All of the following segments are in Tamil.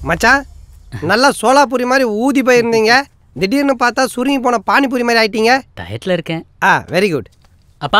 மச்சான் நல்லா சோலாபூரி மாதிரி ஊதி போயிருந்தீங்க திடீர்னு பார்த்தா சுருங்கி போன பானிபூரி மாதிரி ஆயிட்டீங்க டயட்ல இருக்கேன் ஆ வெரி குட் அப்பா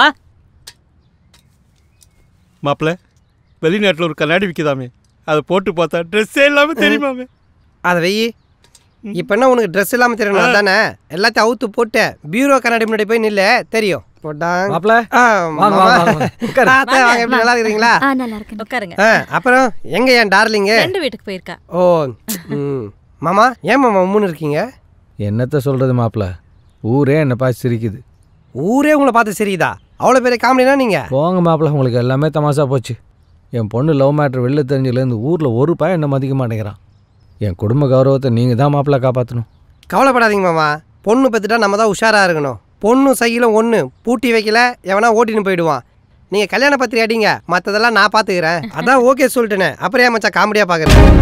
மாப்பிள்ள வெளிநாட்டில் ஒரு கண்ணாடி விற்கிதாமே அதை போட்டு பார்த்தா ட்ரெஸ்ஸே இல்லாமல் தெரியுமாமே அதை வெயி இப்போ என்ன உனக்கு ட்ரெஸ் இல்லாமல் தெரியணும் தானே எல்லாத்தையும் அவுத்து போட்டு பீரோ கண்ணாடி முன்னாடி போய் நில்லு தெரியும் போட்டாங்க மாப்பிள ஆ, வாங்க, மாமா. வாங்க, வாங்க. உட்காரு. ஆ, அத்தை, வாங்க எப்படி நல்லா இருக்கிறீங்களா ஆ நல்லா இருக்கேன் உட்காருங்க ஆ, அப்புறம் எங்க என் டார்லிங்கு ஃப்ரெண்டு வீட்டுக்கு போயிருக்கா ஓ ம் மாமா ஏன் மாமா உம்முன்னு இருக்கீங்க என்னத்த சொல்றது மாப்பிள ஊரே என்னை பார்த்து சிரிக்குது ஊரே உங்களை பார்த்து சரிதா அவ்வளோ பெரிய காமெடினா நீங்க போங்க மாப்பிள உங்களுக்கு எல்லாமே தமாஷா போச்சு என் பொண்ணு லவ் மேட்ரு வெளில தெரிஞ்சதுலேருந்து ஊரில் ஒரு பையன் என்ன மதிக்க மாட்டேங்கிறான் என் குடும்ப கௌரவத்தை நீங்கள் தான் மாப்பிள காப்பாற்றணும் கவலைப்படாதீங்க மாமா பொண்ணு பெற்றுட்டா நம்ம தான் உஷாராக இருக்கணும் பொண்ணு சைக்கிளும் ஒன்று பூட்டி வைக்கல எவனா ஓட்டின்னு போயிடுவான் நீங்கள் கல்யாண பத்திரி அடிங்க மற்றதெல்லாம் நான் பார்த்துக்கிறேன் அதான் ஓகே சொல்லிட்டேனே அப்புறம் ஏன் மச்சான் காமெடியாக பார்க்குறேன்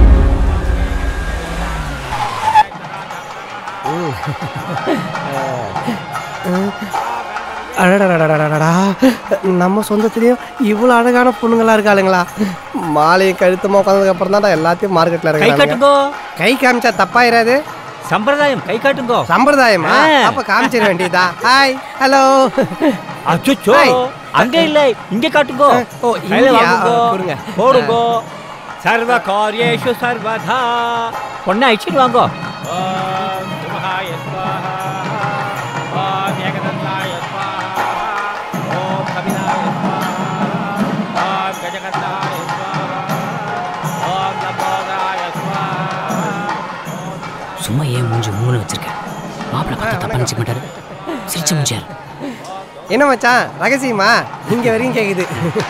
அடடடடடடடா நம்ம சொந்தத்துலேயும் இவ்வளோ அழகான பொண்ணுங்களா இருக்காளுங்களா மாலையும் கழுத்தமாக உட்காந்ததுக்கு அப்புறம் தான் எல்லாத்தையும் மார்க்கெட்டில் கை இருக்காங்க காட்டுங்கோ கை காமிச்சா தப்பாயிராது சம்பிரதாயம் கை காட்டுங்கோ சம்பிரதாயமா ஆ. அப்ப காமிச்சிட வேண்டியதா ஹாய் ஹலோ அச்சோ ஹாய். அங்க இல்ல இங்க காட்டுங்கோ ஓ, கையில இங்கயா? வாங்குங்கோ கொடுங்க. போடுங்கோ சர்வ காரியேஷு சர்வதா பொண்ணை அழிச்சிட்டு வாங்கோ ஓம் சுமஹாய ஸ்வாஹா. ஓம் ஏகதந்தாய ஸ்வாஹா. ஓம் கபிலாய ஸ்வாஹா. ஓம் கஜகந்தாய ஸ்வாஹா. ஓம் லம்போதராய ஸ்வாஹா. சும்மா ஏன் மூஞ்சி மூணு வச்சிருக்க மாப்பிள்ளை பார்த்தா தப்பா நினைச்சுக்க மாட்டாரு சிரிச்சு மூஞ்சார் என்ன மச்சான் ரகசியமா இங்க வரையும் கேக்குது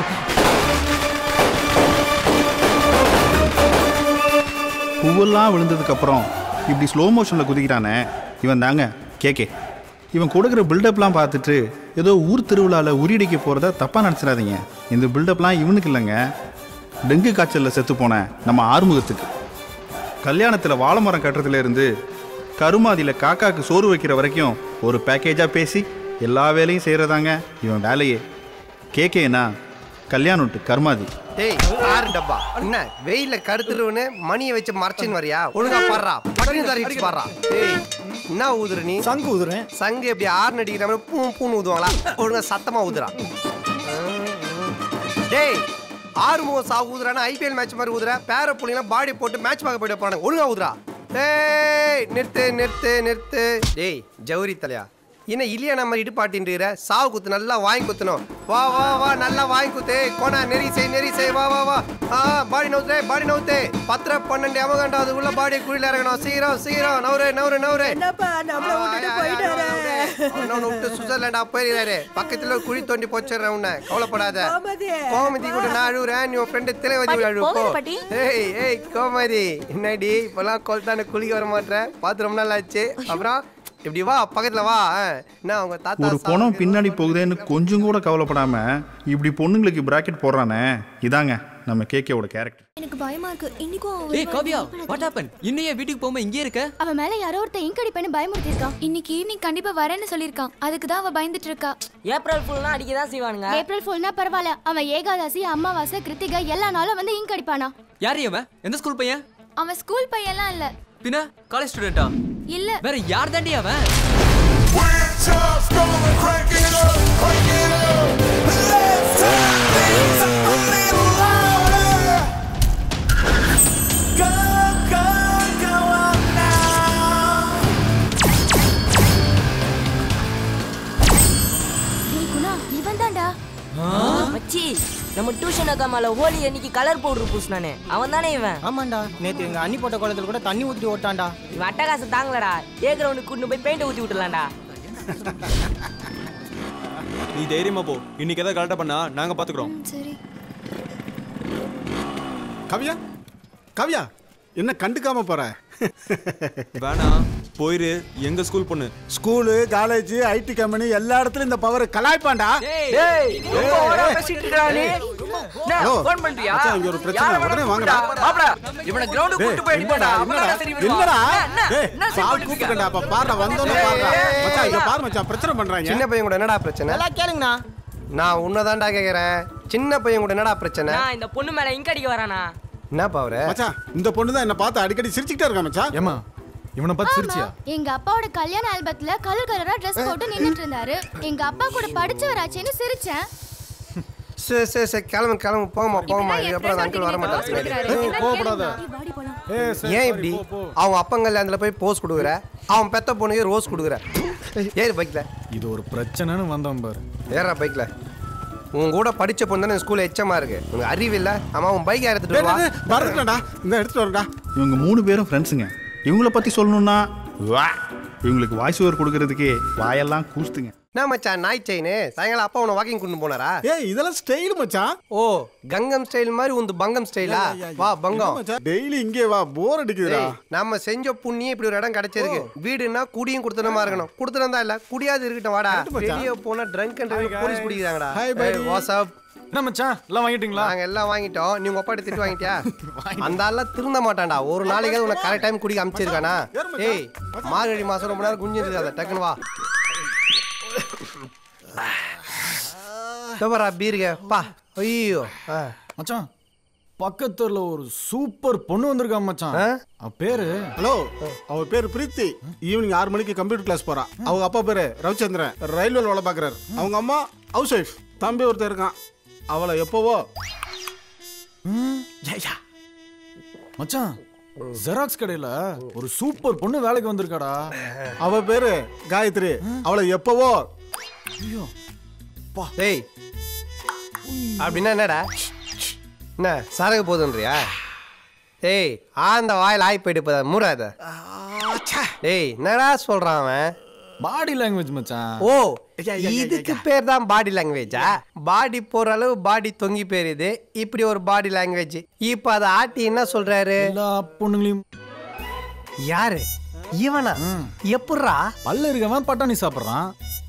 பூவெல்லாம் விழுந்ததுக்கு அப்புறம் இப்படி ஸ்லோ மோஷனில் குதிக்கிறானே இவன் தாங்க கேக்கே இவன் கொடுக்குற பில்டப்லாம் பார்த்துட்டு ஏதோ ஊர் திருவிழாவில் உரியடிக்க போகிறத தப்பாக நினச்சிடாதீங்க இந்த பில்டப்லாம் இவனுக்கு இல்லைங்க டெங்கு காய்ச்சலில் செத்து போன நம்ம ஆறுமுகத்துக்கு கல்யாணத்தில் வாழை மரம் கட்டுறதுல இருந்து கருமாதியில் காக்காக்கு சோறு வைக்கிற வரைக்கும் ஒரு பேக்கேஜாக பேசி எல்லா வேலையும் செய்கிறதாங்க இவன் வேலையே கேக்கேனா கல்யாணம் கருமாதி டேய் ஆறு டப்பா என்ன வெயில கருத்துருவனு மணியை வச்சு மறைச்சின்னு வரியா ஒழுங்கா பாடுறா பட்டனி தரிச்சு பாடுறா டேய் என்ன ஊதுற நீ சங்கு ஊதுறேன் சங்கு எப்படி ஆறு நடிக்கிற மாதிரி பூ பூன்னு ஊதுவாங்களா ஒழுங்கா சத்தமா ஊதுறா டேய் ஆறு மூணு சா ஊதுறானா ஐபிஎல் மேட்ச் மாதிரி ஊதுற பேர புள்ளிலாம் பாடி போட்டு மேட்ச் பார்க்க போயிட்டு போனாங்க ஒழுங்கா ஊதுறா டேய் நிறுத்து நிறுத்து நிறுத்து டேய் ஜவுரி தலையா என்ன இல்லையா நம்ம இடுப்பாட்டின்ற சாவு குத்து நல்லா வாங்கி குத்தணும் வா வா வா நல்லா வாங்கி குத்து கோணா நெறி செய் நெறி செய் வா வா வா ஆ பாடி நவுத்தே பாடி நவுத்தே பத்திர பன்னெண்டு எமகண்டா அதுக்குள்ள பாடி குழியில இறங்கணும் சீக்கிரம் சீக்கிரம் நவுரு நவுரு நவுரு என்னப்பா நம்மள விட்டுட்டு போயிட்டாரு அவனை விட்டு சுவிட்சர்லாண்டா போயிருந்தாரு பக்கத்துல ஒரு குழி தோண்டி போச்சிடுறேன் உன்னை கவலைப்படாத கோமதி. கோமதி கூட நான் அழுவுறேன் நீ உன் ஃப்ரெண்டு திரைவதி கூட அழுவு போ பாட்டி. ஏய் ஏய் கோமதி என்னடி இப்பெல்லாம் கொல்தான குளிக்க வர மாட்டேன் பார்த்து ரொம்ப நாள் ஆச்சு அப்புறம் இப்படி வா பக்கத்துல வா ஆ. என்ன அவங்க தாத்தா ஒரு பொணம் பின்னாடி போகுதேன்னு கொஞ்சம் கூட கவலைப்படாம இப்படி பொண்ணுங்களுக்கு பிராக்கெட் போடுறானே இதாங்க நம்ம கேகேவோட கேரக்டர் எனக்கு பயமா இருக்கு இன்னைக்கும் அவன் ஏய் வருவான். காவ்யா பயப்படாத. வாட் ஹேப்பன் இன்னும் ஏன் வீட்டுக்கு போகாம இங்கே இருக்க அவன் மேல யாரோ ஒருத்தன் இங்க் அடிப்பேன்னு பயமுறுத்திருக்கான் இன்னைக்கு ஈவினிங் கண்டிப்பா வரேன்னு சொல்லிருக்கான் அதுக்கு தான் அவ பயந்துட்டு இருக்கா ஏப்ரல் ஃபுல்லாம் அடிக்க தான் செய்வானுங்க ஏப்ரல் ஃபுல்னா பரவாயில்ல அவன் ஏகாதசி அமாவாசை கிருத்திகை எல்லா நாளும் வந்து இங்க் அடிப்பானா யார் அவன் எந்த ஸ்கூல் பையன் அவன் ஸ்கூல் பையன்லாம் இல்ல பின்ன காலேஜ் ஸ்டூடெண்டா இல்ல வேற யார் தாண்டி அவன் டேய் குணா இவன் தான்டா மச்சி நம்ம டியூஷன் அக்கா மேல ஹோலி அன்னைக்கு கலர் பவுடர் பூசினானே அவன் தானே இவன் ஆமாண்டா நேத்து எங்க அண்ணி போட்ட குளத்துல கூட தண்ணி ஊத்தி ஓட்டான்டா இவன் அட்டகாசம் தாங்கலடா ஏ கிரவுண்டுக்கு கூட்டு போய் பெயிண்ட் ஊத்தி விட்டுலாம்டா நீ தைரியமா போ இன்னைக்கு ஏதாவது கரெக்டாக பண்ணா நாங்க பாத்துக்கிறோம் சரி கவ்யா கவ்யா என்ன கண்டுக்காம போற வேணாம் போயிரு எங்க ஸ்கூல் பொண்ணு ஸ்கூலு காலேஜ் ஐடி கம்பெனி எல்லா இடத்துலயும் இந்த பவர் கலாய்ப்பான்டா ஹலோ, மச்சான், இங்க ஒரு பிரச்சனை உடனே வாங்கடா இவனை கிரவுண்ட் டேய், என்னடா என்னடா என்னடா டேய் சால் கூப்பிட்டேன்டா அப்ப பாருடா வந்தோனே பாருடா மச்சான் இங்க பாரு மச்சான் பிரச்சனை பண்றாங்க சின்ன பையன் கூட என்னடா பிரச்சனை நல்லா கேளுங்கண்ணா நான் உன்னதான்டா கேக்குறேன் சின்ன பையன் கூட என்னடா பிரச்சனை நான் இந்த பொண்ணு மேல இங்க அடிக்க வரானா என்ன பாவர மச்சான் இந்த பொண்ணு தான் என்ன பார்த்து அடிக்கடி சிரிச்சுக்கிட்டே இருக்கா மச்சான் ஏமா இவனை பார்த்து சிரிச்சியா எங்க அப்பாவோட கல்யாண ஆல்பத்துல கலர் கலரா ட்ரெஸ் போட்டு நின்னுட்டு இருந்தாரு எங்க அப்பா கூட படிச்சவராச்சேன்னு சிரிச்சேன் சரி சரி சரி கிளம்பு கிளம்பு போங்கம்மா போங்கம்மா இப்படிதான் இதுக்கப்புறம் அந்த அங்கிள் வர மாட்டாரு ஏய், கோவப்படாத. ஏன் இப்படி அவங்க அப்பங்கள் அதில் போய் போஸ் கொடுக்குற அவன் பெத்த பொண்ணுக்கு ரோஸ் கொடுக்குற ஏறு பைக்கில் இது ஒரு பிரச்சனைன்னு வந்தவன் பாரு ஏறா பைக்கில் உன் கூட படிச்ச பொண்ணு தானே ஸ்கூல்ல எச்சமா இருக்கு உனக்கு அறிவு இல்ல ஆமா உன் பைக் எடுத்துட்டு வா மறந்துட்டேன்டா இந்த எடுத்துட்டு வரேன்டா இவங்க மூணு பேரும் ஃப்ரெண்ட்ஸுங்க இவங்கள பற்றி சொல்லணும்னா வா இவங்களுக்கு வாய்ஸ் ஓவர் கொடுக்கறதுக்கே வாயெல்லாம் கூஸ்துங்க என்ன மச்சான் நாய் செயின் சாயங்காலம் அப்பா உன வாக்கிங் கொண்டு போனாரா ஏய் இதெல்லாம் ஸ்டைல் மச்சான் ஓ கங்கம் ஸ்டைல் மாதிரி உந்து பங்கம் ஸ்டைலா வா பங்கம் டெய்லி இங்கே வா போர் அடிக்குதுடா ஏய், நம்ம செஞ்ச புண்ணியம் இப்படி ஒரு இடம் கிடைச்சிருக்கு வீடுன்னா குடியும் கொடுத்தனமா இருக்கணும் கொடுத்தனம் தான் இல்ல குடியாது இருக்கட்டும் வாடா மச்சான். வெளியே போனா ட்ரங்க் அண்ட் போலீஸ் பிடிக்கிறாங்கடா Hi, buddy. வாட்ஸ்அப் என்ன மச்சான் எல்லாம் வாங்கிட்டீங்களா நாங்க எல்லாம் வாங்கிட்டோம் நீ உங்க அப்பா திட்டு வாங்கிட்டியா அந்த ஆள்லாம் திருந்த மாட்டான்டா ஒரு நாளைக்கு உனக்கு கரெக்ட் டைம் குடிக்க அமைச்சிருக்கானா ஏய் மார்கழி மாசம் ரொம்ப நேரம் குஞ்சு இருக்காத டக்குன்னு வா தோபரா பீருங்க பா ஐயோ ஆ. மச்சான் பக்கத்துல ஒரு சூப்பர் பொண்ணு வந்திருக்கா மச்சான் ஆ? அவ பேரு ஹலோ அவ பேர் பிரீத்தி ஈவினிங் ஆறு மணிக்கு கம்ப்யூட்டர் கிளாஸ் போறா அவங்க அப்பா பேரு ரவிச்சந்திரன் ரயில்வேல வேலை பார்க்கறாரு அவங்க அம்மா ஹவுஸ் ஒய்ஃப் தம்பி ஒருத்தர் இருக்கான் அவளை எப்போவோ மச்சான் ஜெராக்ஸ் கடையில ஒரு சூப்பர் பொண்ணு வேலைக்கு வந்திருக்காடா அவ பேரு காயத்ரி அவளை எப்போவோ ஐயோ டேய் அப்படின்னா என்னடா என்ன சரகு போதுன்றியா டேய் ஆந்த வாயில் ஆய் போயிட்டு போதா மூடாத டேய் என்னடா சொல்றான் அவன் பாடி லாங்குவேஜ் மச்சான் ஓ இதுக்கு பேர் தான் பாடி லாங்குவேஜா பாடி போற அளவு பாடி தொங்கி போயிருது இப்படி ஒரு பாடி லாங்குவேஜ் இப்போ அதை ஆட்டி என்ன சொல்றாரு எல்லா பொண்ணுங்களையும் யாரு இவனா எப்பட்றா பல்ல இருக்கவன் பட்டாணி சாப்பிடுறான்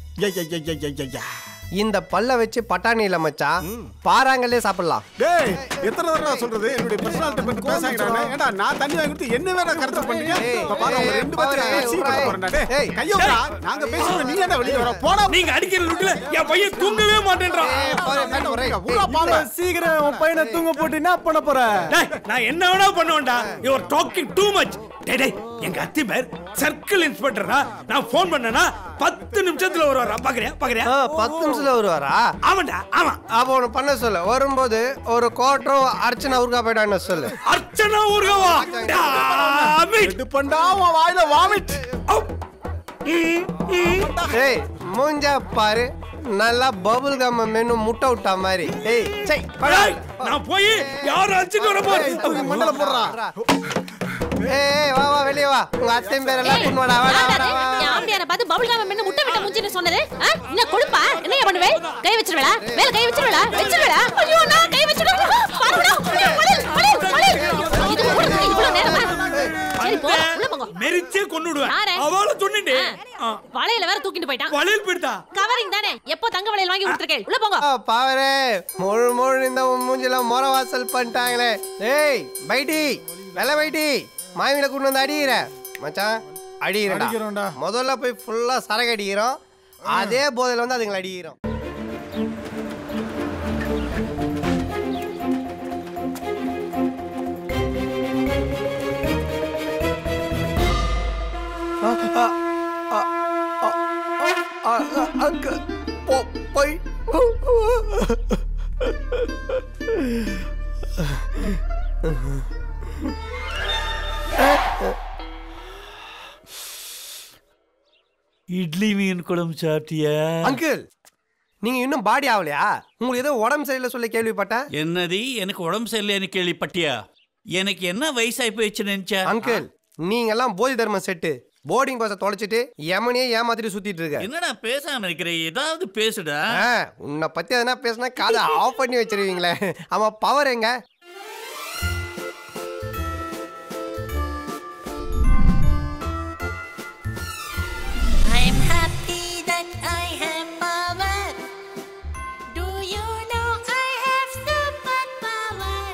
இந்த பல்ல வச்சு பட்டாணி இல்ல மச்சான் பாறாங்கல்லே சாப்பிடலாம் டேய் எத்தனை தடவை சொல்றது என்னுடைய பர்சனாலிட்டி பத்தி பேசாங்கடா ஏடா நான் தண்ணி வாங்கி கொடுத்து என்ன வேற கருத்து பண்ணீங்க இப்ப பாரு அவங்க ரெண்டு பேரும் சீ பண்ண போறேன்டா டேய் கைய விடா நாங்க பேசுறது நீ என்ன வெளிய வர போடா நீங்க அடிக்கிற லுட்ல என் பையன் தூங்கவே மாட்டேன்றான் ஊரா பாம்பு சீக்கிரம் உன் பையனை தூங்க போட்டு என்ன பண்ண போற டேய், நான் என்ன வேணா பண்ணுவேன்டா யுவர் டாக்கிங் டூ மச் டேய் டேய் எங்க அத்தி பேர் சர்க்கிள் இன்ஸ்பெக்டரா நான் ஃபோன் பண்ணனா பத்து நிமிஷத்துல வருவாரா பாக்குறியா பாக்குறியா ஆ, பத்து நிமிஷத்துல வருவாரா ஆமாண்டா ஆமா அப்போ ஒன்று பண்ண சொல்லு வரும்போது ஒரு கோட்டரும் அர்ச்சனை ஊருக்கா போயிட்டான்னு சொல்லு அர்ச்சனா ஊர்கவா இது பண்ணா உன் வாயில வாமிட் ஏய் மூஞ்சா பாரு நல்லா பபுள் கம் மெனு முட்டை விட்டா மாதிரி ஏய் சை டேய், நான் போய் யாரும் அடிச்சுட்டு வர போறேன் மண்டல போடுறா ஏய் ஏய், வா வா வெளியே வா உங்க அத்தையும் பேர் எல்லாம் கொண்டு வாடா வாடா வாடா வா ஆம்பியார பார்த்து பபுள் காம மென்னு முட்டை விட்ட மூஞ்சின்னு சொன்னது ஆ? என்ன கொழுப்பா என்னையா பண்ணுவே கை வச்சிருவேளா மேல கை வச்சிருவேளா வச்சிருவேளா ஐயோ நான் கை வச்சிருவேன் பாருடா மலில் மலில் மலில் இது கூட இவ்வளவு நேரமா சரி போ உள்ள போங்க மெரிச்சே கொன்னுடுவேன் யாரு? அவள சொன்னிட்டே வளையல வேற தூக்கிட்டு போயிட்டான் வளையல் போயிட்டா கவரிங் தானே எப்போ தங்க வளையல் வாங்கி கொடுத்துருக்கேன் உள்ள போங்க ஆ, பாவரே முழு முழு இந்த உன் மூஞ்சில முறை வாசல் பண்ணிட்டாங்களே ஏய் பைட்டி வெள்ள பைட்டி மாமியில கொண்டு வந்து அடிக்கிற மச்சான் அடிக்கிறடா அடிக்கிறோம்டா. முதல்ல போய் ஃபுல்லா சரக்கு அடிக்கிறோம் அதே போதையில வந்து அதுங்களை அடிக்கிறோம் ஆ, ஆ, ஆ, ஆ, ஆ, ஆ, அங்க போ போய் இட்லி மீன் குழம்பு சாப்பிட்டியா அங்கிள் நீங்க இன்னும் பாடி ஆகலையா உங்களுக்கு ஏதோ உடம்பு சரியில்லை சொல்லி கேள்விப்பட்டேன் என்னது எனக்கு உடம்பு சரியில்லைன்னு கேள்விப்பட்டியா எனக்கு என்ன வயசாகி போயிடுச்சு நினைச்சா அங்கிள் நீங்க எல்லாம் போதி தர்மம் செட்டு போர்டிங் பாஸை தொலைச்சிட்டு யமனையே ஏமாத்திட்டு சுத்திட்டு இருக்க என்னடா பேசாம இருக்கிற ஏதாவது பேசுடா ஆ, உன்னை பத்தி எதனா பேசினா காதை ஆஃப் பண்ணி வச்சிருவீங்களே ஆமா பவர் எங்க I'm happy that I have power. Do you know I have superpower?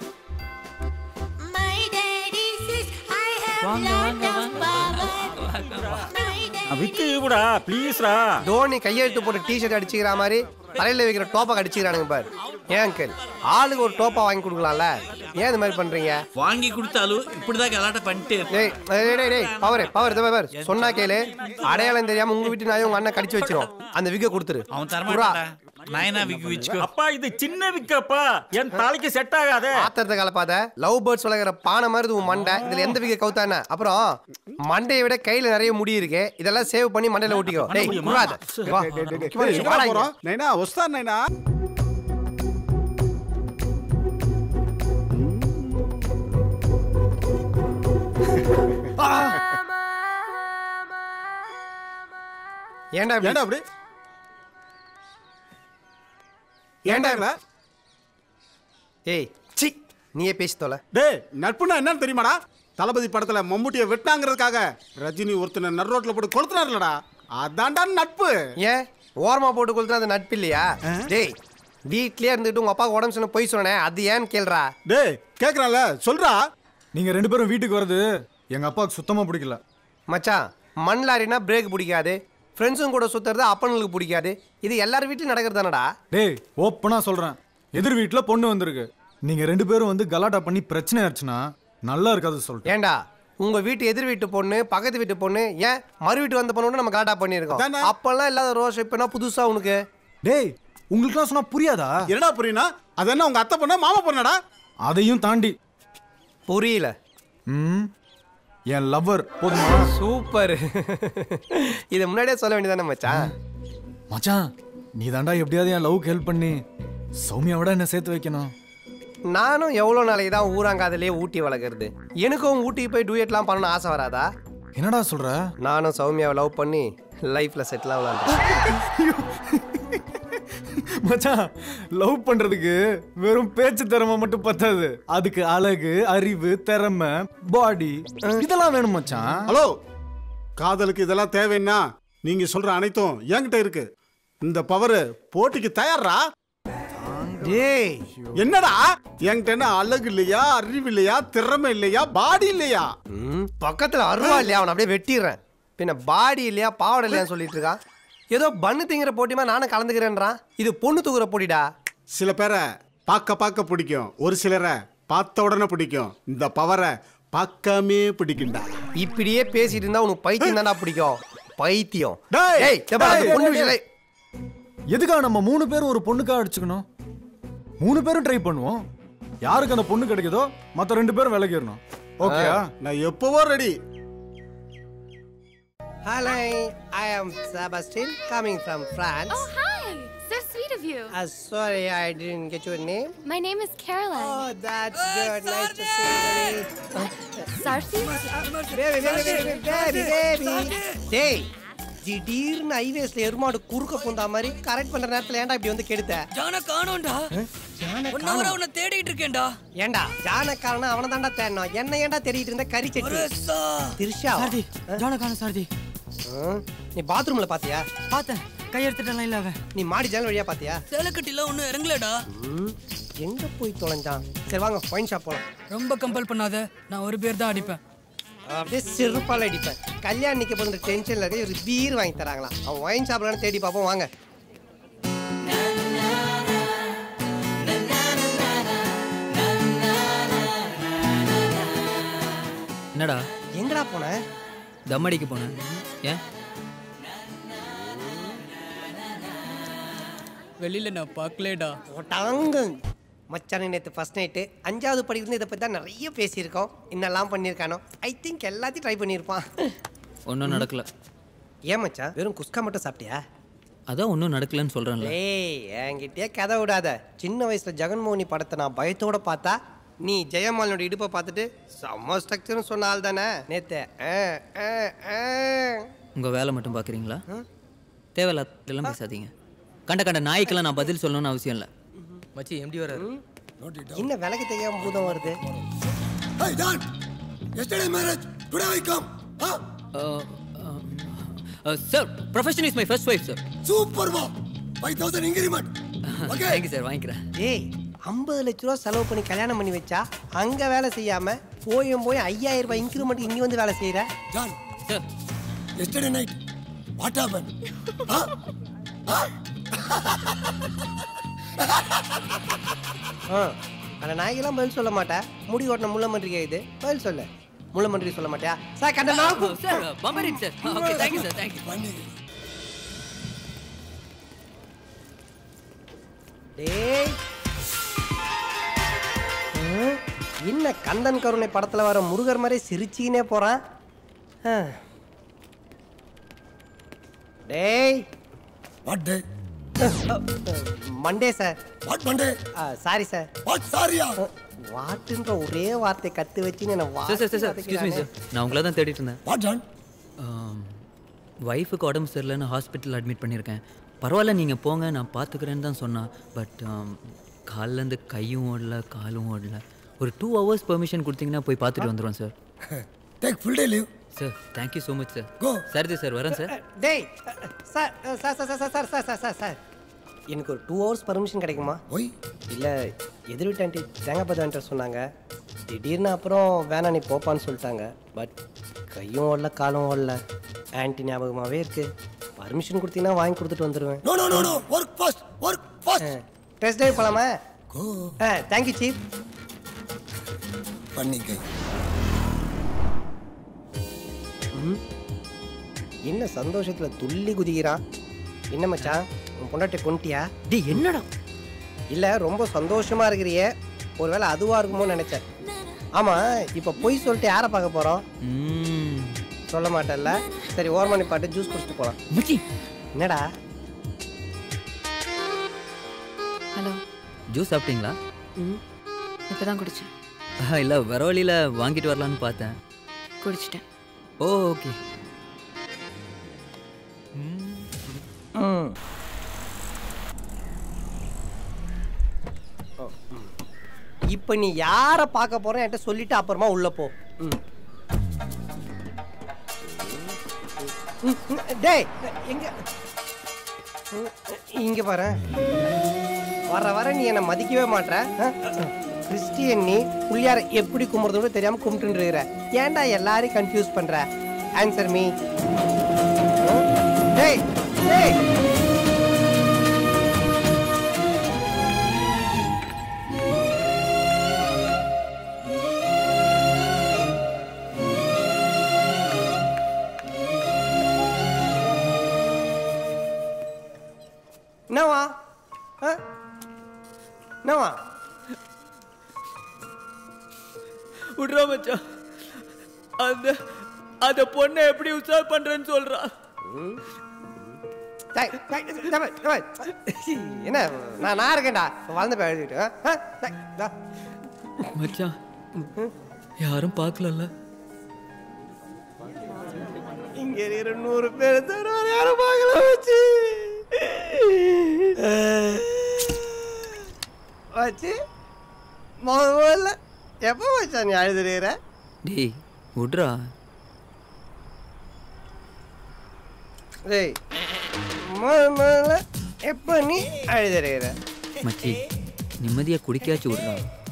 My daddy says I have lot of power. My daddy விக்கு கூடா ப்ளீஸ்ரா தோனி கையெழுத்து போட்டு டிஷர்ட் அடிச்சுக்கிற மாதிரி தலையில வைக்கிற டோப்பை கடிச்சுக்கிறானுங்க பாரு ஏன் அங்கிள் ஆளுக்கு ஒரு டோப்பா வாங்கி கொடுக்கலாம்ல ஏன் இந்த மாதிரி பண்றீங்க வாங்கி கொடுத்தாலும் இப்படிதான் கலாட்டம் பண்ணிட்டு டேய் டேய் டேய் டேய் பவர் பவர் இந்த பவர் சொன்னா கேளு அடையாளம் தெரியாம உங்க வீட்டு நாயை உங்க அண்ணன் கடிச்சு வச்சிரும் அந்த விக்க கொடுத்துரு அவன் தரமாட்டான்டா நயனா விக்கு வச்சுக்கோ அப்பா இது சின்ன விக்கப்பா என் தலைக்கு செட் ஆகாதே ஆத்திரத்தை கலப்பாத லவ் பேர்ட்ஸ் வளர்க்குற பானை மாதிரி இது உன் மண்டை இதுல எந்த விக்க கவுத்தானே அப்புறம் மண்டையை விட கையில நிறைய முடி இருக்கு இதெல்லாம் சேவ் பண்ணி மண்டையில ஒட்டிக்கோ டேய் குறாத வா டேய், எங்கடா போறோம்? நைனா ஒஸ்தான் நைனா ஏன்டா இப்படி? ஏன்டா அப்படி ஏன்டா இப்படி? ஏய் சி நீயே பேசி தொலை டேய் நட்புனா என்னன்னு தெரியுமாடா தளபதி படத்துல மம்முட்டியை வெட்டாங்கிறதுக்காக ரஜினி ஒருத்தனை நடுரோட்ல போட்டு கொளுத்துனார்லடா அதான்டா நட்பு ஏன் ஓரமா போட்டு கொடுத்தா அது நட்பு இல்லையா டேய் வீட்லயே இருந்துட்டு உங்க அப்பாவுக்கு உடம்பு சொன்ன போய் சொன்னேன் அது ஏன்னு கேள்றா டேய் கேக்குறான்ல சொல்றா நீங்க ரெண்டு பேரும் வீட்டுக்கு வர்றது எங்க அப்பாவுக்கு சுத்தமா பிடிக்கல மச்சான் மண் லாரினா பிரேக் பிடிக்காது ஃப்ரெண்ட்ஸும் கூட சுத்துறது அப்பனுங்களுக்கு பிடிக்காது இது எல்லார் வீட்லயும் நடக்கிறது தானடா டேய் ஓப்பனா சொல்றேன் எதிர் வீட்டுல பொண்ணு வந்திருக்கு நீங்க ரெண்டு பேரும் வந்து கலாட்டா பண்ணி பிரச்சனை ஆச்சுன்னா நல்லா இருக்காது சொல்லிட்டு ஏன்டா உங்க வீட்டு எதிர் வீட்டு பொண்ணு பக்கத்து வீட்டு பொண்ணு ஏன் மறு வீட்டு வந்த பொண்ணு நம்ம காட்டா பண்ணியிருக்கோம் தானே? அப்பெல்லாம் இல்லாத ரோஷம் இப்ப என்ன புதுசா உனக்கு டேய் உங்களுக்குலாம் சொன்னா புரியாதா என்னடா புரியுனா அது என்ன உங்க அத்தை பொண்ணா மாமா பொண்ணாடா அதையும் தாண்டி புரியல ம் என் லவ்வர் போதுமா சூப்பர் இதை முன்னாடியே சொல்ல வேண்டியதானே மச்சான் மச்சான் நீ தாண்டா எப்படியாவது என் லவ்க்கு ஹெல்ப் பண்ணி சௌமியாவோட என்ன சேர்த்து வைக்கணும் நானும் எவ்வளோ நாளைக்கு தான் ஊராங்காதலே ஊட்டி வளர்க்குறது எனக்கும் ஊட்டிக்கு போய் டூயட்லாம் பண்ணணும்னு ஆசை வராதா என்னடா சொல்ற நானும் சௌமியாவை லவ் பண்ணி லைஃப்ல செட்டில் ஆகலாம் மச்சான் லவ் பண்றதுக்கு வெறும் பேச்சு திறமை மட்டும் பத்தாது அதுக்கு அழகு அறிவு திறமை பாடி இதெல்லாம் வேணும் மச்சான் ஹலோ காதலுக்கு இதெல்லாம் தேவைன்னா நீங்க சொல்ற அனைத்தும் என்கிட்ட இருக்கு இந்த பவர் போட்டிக்கு தயாரா டேய் என்னடா என்கிட்ட என்ன அழகு இல்லையா அறிவு இல்லையா திறமை இல்லையா பாடி இல்லையா ம், பக்கத்துல அருவா இல்லையா அவனை அப்படியே வெட்டிடுறேன் பின்ன பாடி இல்லையா பாவடை இல்லையான்னு சொல்லிட்டு இருக்கான் ஏதோ பண்ணு திங்கிற போட்டிமா நானும் கலந்துக்கிறேன்றான் இது பொண்ணு தூக்குற போட்டிடா சில பேரை பார்க்க பார்க்க பிடிக்கும் ஒரு சிலரை பார்த்த உடனே பிடிக்கும் இந்த பவரை பார்க்காமே பிடிக்கும்டா இப்படியே பேசிட்டு இருந்தா உனக்கு பைத்தியம் தான்டா பிடிக்கும் பைத்தியம் டேய், ஏய் எப்பா, அந்த டேய், பொண்ணு டேய், விஷயம் எதுக்காக நம்ம மூணு பேரும் ஒரு பொண்ணுக்காக அடிச்சுக்கணும் மூணு பேரும் ட்ரை பண்ணுவோம் யாருக்கு அந்த பொண்ணு கிடைக்குதோ மற்ற ரெண்டு பேரும் விலகிடணும் ஓகேயா நான் எப்பவோ ready Hello, I am Sebastian coming from France. Oh, hi. So sweet of you. Uh, sorry, I didn't get your name. My name is Caroline. Oh, that's good. Nice to see you. Sarthi? Baby, baby, baby, baby, baby. டேய் திடீர்னு ஹைவேஸ்ல எருமாடு குறுக்க பூந்தா மாதிரி கரெக்ட் பண்ற நேரத்துல ஏன்டா இப்படி வந்து கெடுத்த ஜான காணோம்டா ஒன்னு வர உன்னை தேடிட்டு இருக்கேன்டா ஏன்டா ஜானக்காரனா அவனை தான்டா தேடணும் என்ன ஏன்டா தேடிட்டு இருந்த கறி சட்டி ஒரேசா. திருஷா சாரதி ஜான காணோம் சாரதி நீ பாத்ரூம்ல பாத்தியா பார்த்தேன் கையெடுத்துட்டான் இல்ல அவன் நீ மாடி ஜன்னல் வழியா பாத்தியா சேலக்கட்டில ஒன்னும் இறங்கலடா ம், எங்க போய் தொலைஞ்சான் சரி வாங்க ஒயின் ஷாப் போலாம் ரொம்ப கம்பல் பண்ணாத நான் ஒரு பேர் தான் அடிப்பேன் அப்படியே செருப்பால் அடிப்பேன் கல்யாணம் நிக்க போகிற டென்ஷன்ல இருக்க ஒரு பீர் வாங்கி தராங்களாம் அவன் ஒயின் ஷாப்லான்னு தேடி பார்ப்போம் வாங்க என்னடா எங்கடா போன தம்மடிக்கு போனேன் ஏன் வெளியில நான் பார்க்கலேடா டாங்க மச்சானே நேற்று ஃபர்ஸ்ட் நைட்டு அஞ்சாவது படிக்கிறது இதை பற்றி தான் நிறைய பேசியிருக்கோம் இன்னெல்லாம் பண்ணியிருக்கானோ ஐ திங்க் எல்லாத்தையும் ட்ரை பண்ணியிருப்பான் ஒன்றும் நடக்கல ஏன் மச்சான் வெறும் குஸ்கா மட்டும் சாப்பிட்டியா அதான் ஒன்றும் நடக்கலன்னு சொல்கிறேன்ல ஏய் என்கிட்டயே கதை விடாத சின்ன வயசுல ஜெகன்மோகினி படத்தை நான் பயத்தோட பார்த்தா நீ ஜெயமாலனோட இடுப்பை பார்த்துட்டு செம்ம ஸ்ட்ரக்சர்னு சொன்ன ஆள் தானே நேத்து ஆ, ஆ, ஆ. உங்கள் வேலை மட்டும் பார்க்குறீங்களா தேவையில்லாம் பேசாதீங்க கண்ட கண்ட நாய்க்கெல்லாம் நான் பதில் சொல்லணும்னு அவசியம் இல்லை மச்சி எம்டி வர என்ன விலைக்கு தெரியாம பூதம் வருது Hey, Dan! Yesterday marriage, today I come. Huh? Sir profession is my first wife sir Super wow! 5000 increment. Okay? Thank you sir வாங்கிக்கிறேன் ஏய் ஐம்பது லட்ச ரூபா செலவு பண்ணி கல்யாணம் பண்ணி வச்சா அங்க வேலை செய்யாம போயும் போய் ஐயாயிரம் ரூபாய் இன்க்ரிமெண்ட் இங்க வந்து வேலை செய்யற John. Yesterday night, what happened? huh? Huh? ஆ அந்த நாய்க்கெல்லாம் பதில் சொல்ல மாட்டேன் முடி ஓட்டின முள்ள மன்றி கேக்குது பதில் சொல்லு முள்ள மன்றி சொல்ல மாட்டியா சார் கண்ட நாக்கு சார் பம்பரின் sir okay thank you sir thank you டேய் ம், என்ன கந்தன் கருணை படத்துல வர முருகர் மாதிரி சிரிச்சுக்கினே போறான் ஆ. டேய் what day Monday sir what Monday sorry sir what சாரியா வாட்டுன்ற ஒரே வார்த்தை கத்து வச்சு என்ன sir sir sir sir excuse me sir நான் உங்களை தான் தேடிட்டு இருந்தேன் வாட் ஜான் ஒய்ஃபுக்கு உடம்பு சரியில்லைன்னு ஹாஸ்பிட்டல் அட்மிட் பண்ணியிருக்கேன் பரவாயில்ல நீங்கள் போங்க நான் பார்த்துக்கிறேன்னு தான் சொன்னான் பட் கால்லேருந்து கையும் ஓடல காலும் ஓடல ஒரு டூ ஹவர்ஸ் பெர்மிஷன் கொடுத்தீங்கன்னா போய் பார்த்துட்டு வந்துடுவோம் sir take full day leave sir thank you so much sir Go. சரிது சார் வரேன் சார் டேய் sir sir sir sir sir sir sir sir sir எனக்கு ஒரு டூ ஹவர்ஸ் பர்மிஷன் கிடைக்குமா ஒய் இல்லை எதிர் வீட்டு ஆண்டி தேங்காய் பதான்ட்டு சொன்னாங்க திடீர்னு அப்புறம் வேணாம் நீ போப்பான்னு சொல்லிட்டாங்க பட் கையும் ஓடல காலும் ஓடல ஆன்டி ஞாபகமாகவே இருக்கு பர்மிஷன் கொடுத்தீங்கன்னா வாங்கி கொடுத்துட்டு வந்துடுவேன் no no no no work fast work fast test drive போகலாமா கோ ஆ தேங்க்யூ சீஃப் பண்ணிக்கை என்ன சந்தோஷத்தில் துள்ளி குதிக்கிறான் என்ன மச்சான் உன் பொண்டாட்டி கொண்டுட்டியா டி என்னடா இல்லை ரொம்ப சந்தோஷமா இருக்கிறியே ஒருவேளை அதுவா இருக்குமோன்னு நினைச்சேன் ஆமா இப்போ பொய் சொல்லிட்டு யாரை பார்க்க போறோம் ம் சொல்ல மாட்டேன்ல சரி ஓரமணி பாட்டு ஜூஸ் குடிச்சிட்டு போலாம் முச்சி என்னடா ஹலோ ஜூஸ் சாப்பிட்டீங்களா இப்பதான் குடிச்சேன் இல்லை வர வழியில் வாங்கிட்டு வரலான்னு பார்த்தேன் குடிச்சிட்டேன் ஓ ஓகே இப்போ நீ யாரை பார்க்க போறேன் என்கிட்ட சொல்லிட்டு அப்புறமா உள்ள போ ம். ம், ம், டேய் எங்க ம், இங்க பாரு வர வர நீ என்னை மதிக்கவே மாட்ற ஆ? கிறிஸ்டியன் நீ புள்ளியார எப்படி கும்பிடுறது கூட தெரியாம கும்பிட்டு இருக்கிற ஏன்டா எல்லாரையும் கன்ஃபியூஸ் பண்ற ஆன்சர் மீ டேய் டேய் என்னவா ஆ? என்னவா விட்றா மச்சான் அந்த அந்த பொண்ணை எப்படி உசார் பண்றேன்னு சொல்றா டேய், டேய், டேய், டேய், டேய். என்ன நான் நான் இருக்கேன்டா வளர்ந்த போய் எழுதிட்டு ஆ? ஆ? டேய், டா. மச்சான் யாரும் பார்க்கலல்ல இங்க இருக்கிற நூறு பேர் தவிர வேற யாரும் பார்க்கல வச்சு வச்சு முதல்ல எப்போ வச்சா நீ அழுதுறீர டேய் விட்றா டேய் முதல் முதல்ல எப்போ நீ அழுதுறீர மச்சி நிம்மதியா குடிக்காச்சு விட்றா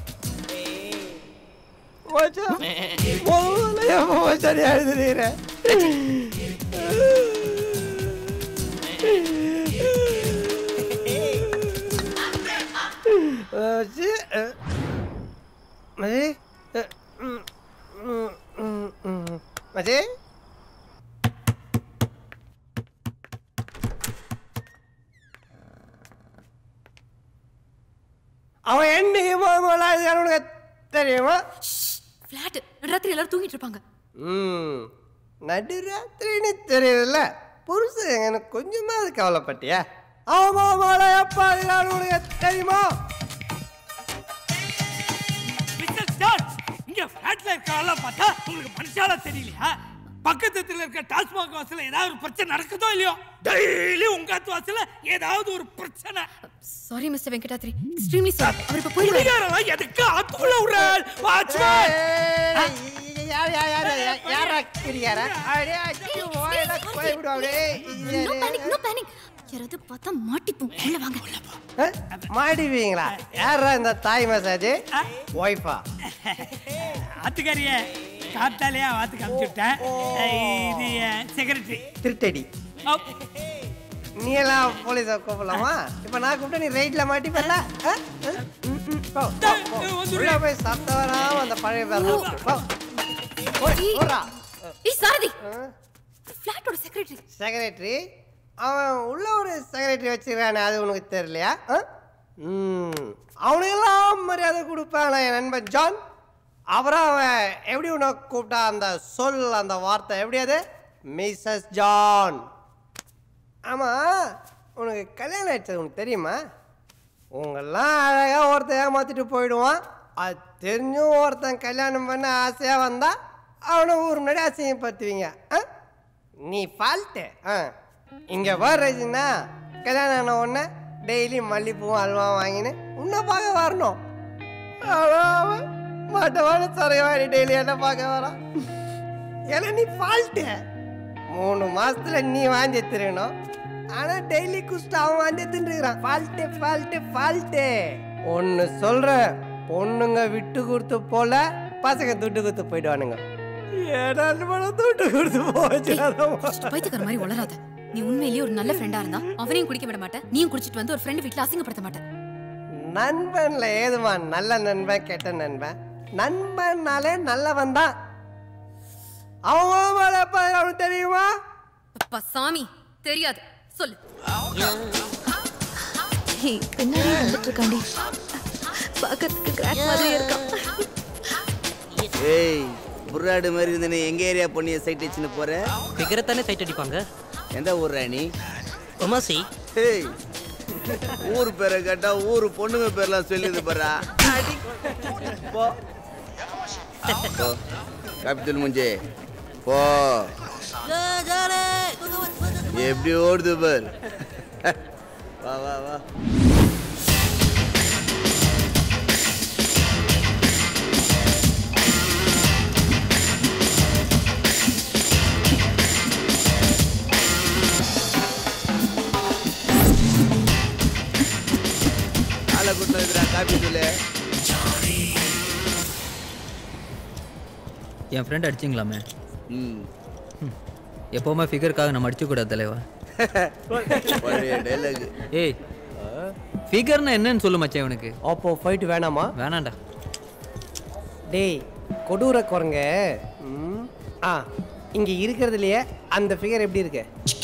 வச்சா முதல்ல எப்போ வச்சா நீ அழுதுறீர வச்சு மதி மதி அவன் என்னைக்கு முதல்ல அழுதுறான்னு உனக்கு தெரியுமா ஃப்ளாட் ராத்திரி எல்லாரும் தூங்கிட்டு இருப்பாங்க ம் நடுராத்திரின்னு தெரியுதுல்ல புருஷன் எனக்கு கொஞ்சமா அது கவலைப்பட்டியா ஆமா மாலை எப்பா அழுகிறான்னு உனக்கு தெரியுமா மிஸ்டர் ஜான் இங்க ஃபிளாட்ல இருக்க ஆளா பார்த்தா உங்களுக்கு மனுஷாலா தெரியலையா பக்கத்து தெருல இருக்க டாஸ்மாக் வாசல்ல ஏதாவது ஒரு பிரச்சனை நடக்குதோ இல்லையோ டெய்லி உங்க அத்து வாசல்ல ஏதாவது ஒரு பிரச்சனை sorry mister Venkatadri extremely sorry அவர் இப்ப போயிடுவாரு குடிகாரன் எதுக்கு அத்துக்குள்ள விடுறாள் வாட்ச்மேன் யார் யார் யார் யார் யாரா கிரியாரா அப்படியே அடிச்சு ஓயில போய் விடு அப்படியே நோ பேனிக் நோ பேனிக் யாராவது பார்த்தா மாட்டிப்போம் உள்ள வாங்க மாடிவீங்களா யாரா இந்த தாய் மசாஜ் ஒய்ஃபா ஆத்துக்காரிய காத்தாலேயே வாத்துக்கு அனுப்பிச்சுட்டேன் இது செக்ரட்டரி திருட்டடி நீ எல்லாம் போலீஸை கூப்பிடலாமா இப்போ நான் கூப்பிட்டா நீ ரைட்ல மாட்டிப்பல உள்ள போய் சத்தம் வராம அந்த பழைய பேர் போறா ஏய் சாரதி ஃபிளாட்டோட செக்ரட்டரி செக்ரட்டரி அவன் உள்ள ஒரு செக்ரட்டரி வச்சிருக்கானே அது உனக்கு தெரியலையா ஆ? ம் அவனுக்கெல்லாம் மரியாதை கொடுப்பான் என் நண்பன் ஜான் அப்புறம் அவன் எப்படி உன்னை கூப்பிட்டா அந்த சொல் அந்த வார்த்தை எப்படி அது மிஸ்ஸஸ் ஜான் ஆமாம் உனக்கு கல்யாணம் ஆயிடுச்சது உனக்கு தெரியுமா உங்கெல்லாம் அழகாக ஒருத்தன் ஏமாத்திட்டு போயிடுவான் அது தெரிஞ்சும் ஒருத்தன் கல்யாணம் பண்ண ஆசையாக வந்தா அவனை ஊர் முன்னாடி அசிங்கப்படுத்துவீங்க ஆ நீ ஃபால்ட்டு ஆ இங்கே வர்றதுன்னா கல்யாணம் ஆன உடனே டெய்லி மல்லிப்பூவும் அல்வா வாங்கின்னு உன்னை பார்க்க வரணும் ஆனா அவன் மட்டமான சரைவாடி டெய்லி என்ன பார்க்க வரான் ஏன்னா நீ ஃபால்ட்டு மூணு மாசத்துல நீ வாந்தி எடுத்துருக்கணும் ஆனா டெய்லி குஸ்ட் அவன் வாந்தி எடுத்துருக்கிறான் ஃபால்ட்டு ஃபால்ட்டு ஃபால்ட்டு ஒன்று சொல்றேன் பொண்ணுங்க விட்டு கொடுத்து போல பசங்க துட்டு கொடுத்து போயிடுவானுங்க ஏடா துட்டு கொடுத்து போச்சு பைத்தியக்கார மாதிரி வளராத நீ உண்மையிலேயே ஒரு நல்ல ஃப்ரெண்டா இருந்தா அவனையும் குடிக்க விட மாட்டேன் நீயும் குடிச்சிட்டு வந்து ஒரு ஃப்ரெண்ட் வீட்ல அசிங்கப்படுத்த மாட்டேன் நண்பன்ல ஏதுமா நல்ல நண்பன் கெட்ட நண்பன் நண்பன்னாலே நல்லவன் தான் அவன் மேல எப்ப அவனுக்கு தெரியுமா அப்பா சாமி தெரியாது சொல்லு பின்னாடி வந்துட்டு இருக்காண்டி பார்க்கறதுக்கு கிராக் மாதிரி இருக்கான் ஏய் புறாடு மாதிரி இருந்தனே எங்க ஏரியா பொண்ணிய சைட் வச்சுன்னு போற ஃபிகரை தானே சைட் அடிப்பாங்க எந்த ஊர் ராணி உமாசி ஏய் ஊர் பேரை கேட்டா ஊர் பொண்ணுங்க பேர்லாம் சொல்லிது பாரா போ போ. கேபிட்டல் முஞ்சே போ எப்படி ஓடுது பார் வா வா வா ஆளை கூட்டு வந்துடா காப்பி தூள் என் ஃப்ரெண்ட் அடிச்சிங்களாமே ம் எப்போவுமே ஃபிகருக்காக நம்ம அடிச்சக்கூடாது தலைவா பழைய டைலாக் ஏய் ஃபிகர்னா என்னன்னு சொல்லு மச்சான் இவனுக்கு அப்போ ஃபைட் வேணாமா வேணாண்டா டேய் கொடூர குரங்க ம், ஆ இங்க இருக்கிறதுலயே அந்த ஃபிகர் எப்படி இருக்கு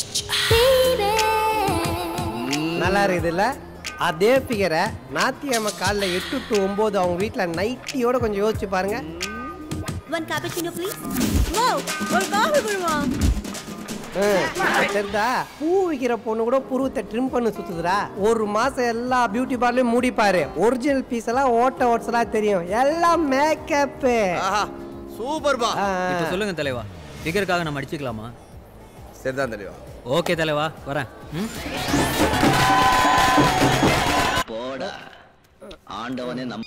நல்லா இருக்குதுல்ல அதே ஃபிகரை நாத்தியம்ம காலைல எட்டு டு ஒம்பது அவங்க வீட்டில் நைட்டியோட கொஞ்சம் யோசிச்சு பாருங்க One cappuccino, please. Wow, ஒரு காஃபி போடுவா ம், தெரிதா பூ விற்கிற பொண்ணு கூட புருவத்தை ட்ரிம் பண்ணி சுத்துதுடா ஒரு மாசம் எல்லா பியூட்டி பார்லயும் மூடிப்பாரு ஒரிஜினல் பீஸ் எல்லாம் ஓட்ட ஓட்ஸ் எல்லாம் தெரியும் எல்லாம் மேக்கப்பு சூப்பர் பா இப்போ சொல்லுங்க தலைவா ஃபிகருக்காக நம்ம அடிச்சுக்கலாமா சரிதான் தலைவா ஓகே தலைவா வரேன் ம் போடா ஆண்டவனே நம்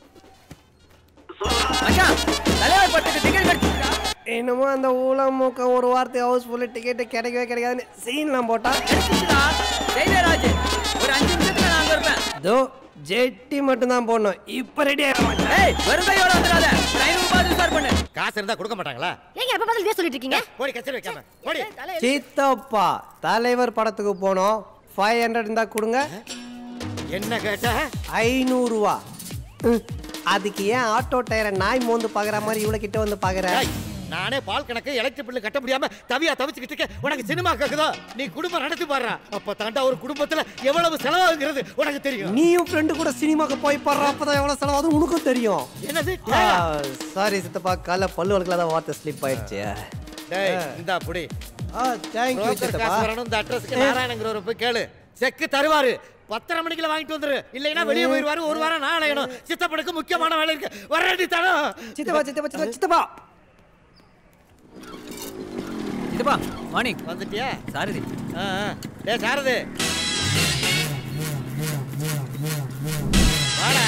தலைவர் பட்டுக்கு டிக்கெட் என்னமோ அந்த ஊழம் மூக்க ஒரு வார்த்தை ஹவுஸ்ஃபுல்லு டிக்கெட்டு கிடைக்கவே கிடைக்காதுன்னு சீன்லாம் போட்டா ஜெயராஜ் ஒரு அஞ்சு நிமிஷத்துல நான் அங்க இருப்பேன் தோ ஜெட்டி மட்டும் தான் போடணும் இப்போ ரெடி ஆக மாட்டேன் ஏய் வருங்கையோட வந்துடாத ஒரு ஐநூறு ரூபாய் ரிசார்வ் பண்ணு காசு இருந்தா கொடுக்க மாட்டாங்களா ஏங்க எப்ப பார்த்தாலும் இதே சொல்லிட்டு இருக்கீங்க போடி கச்சேரி வைக்காம போடி சித்தப்பா தலைவர் படத்துக்கு போனோம் ஃபைவ் ஹண்ட்ரட் இருந்தா கொடுங்க என்ன கேட்ட ஐநூறுரூவா அதுக்கு ஏன் ஆட்டோ டயரை நாய் மோந்து பார்க்குற மாதிரி இவ்வளோ கிட்ட வந்து பார்க்குற நானே பால் கணக்கு எலக்ட்ரிக் பில்லு கட்ட முடியாம தவியா தவிச்சுக்கிட்டு இருக்கேன் உனக்கு சினிமா கேக்குதா நீ குடும்பம் நடத்தி பாடுறா அப்ப தாண்டா ஒரு குடும்பத்துல எவ்வளவு செலவாகுங்கிறது உனக்கு தெரியும் நீயும் ஃப்ரெண்டு கூட சினிமாக்கு போய் பாடுற அப்பதான் எவ்வளோ செலவாகும் உனக்கும் தெரியும் என்னது சாரி சித்தப்பா காலை பல்லு வளர்க்கல தான் வார்த்தை ஸ்லிப் ஆயிடுச்சு டேய் இந்தா புடி ஆ தேங்க்யூ broker சித்தப்பா காசு வரணும் இந்த அட்ரஸ்க்கு நாராயணங்கிறவரை போய் கேளு செக்கு தருவாரு பத்தரை மணிக்குள்ள வாங்கிட்டு வந்துரு இல்லைன்னா வெளியே போயிருவாரு ஒரு வாரம் நான் அலையணும் சித்தப்பனுக்கு முக்கியமான வேலை இருக்கு வரடி தரம் சித்தப்பா சித்தப்பா சித்தப்பா சித்தப்பா இதுப்பா மார்னிங் வந்துட்டியா சாரதி ஆ ஆ. டேய் சாரது வாடா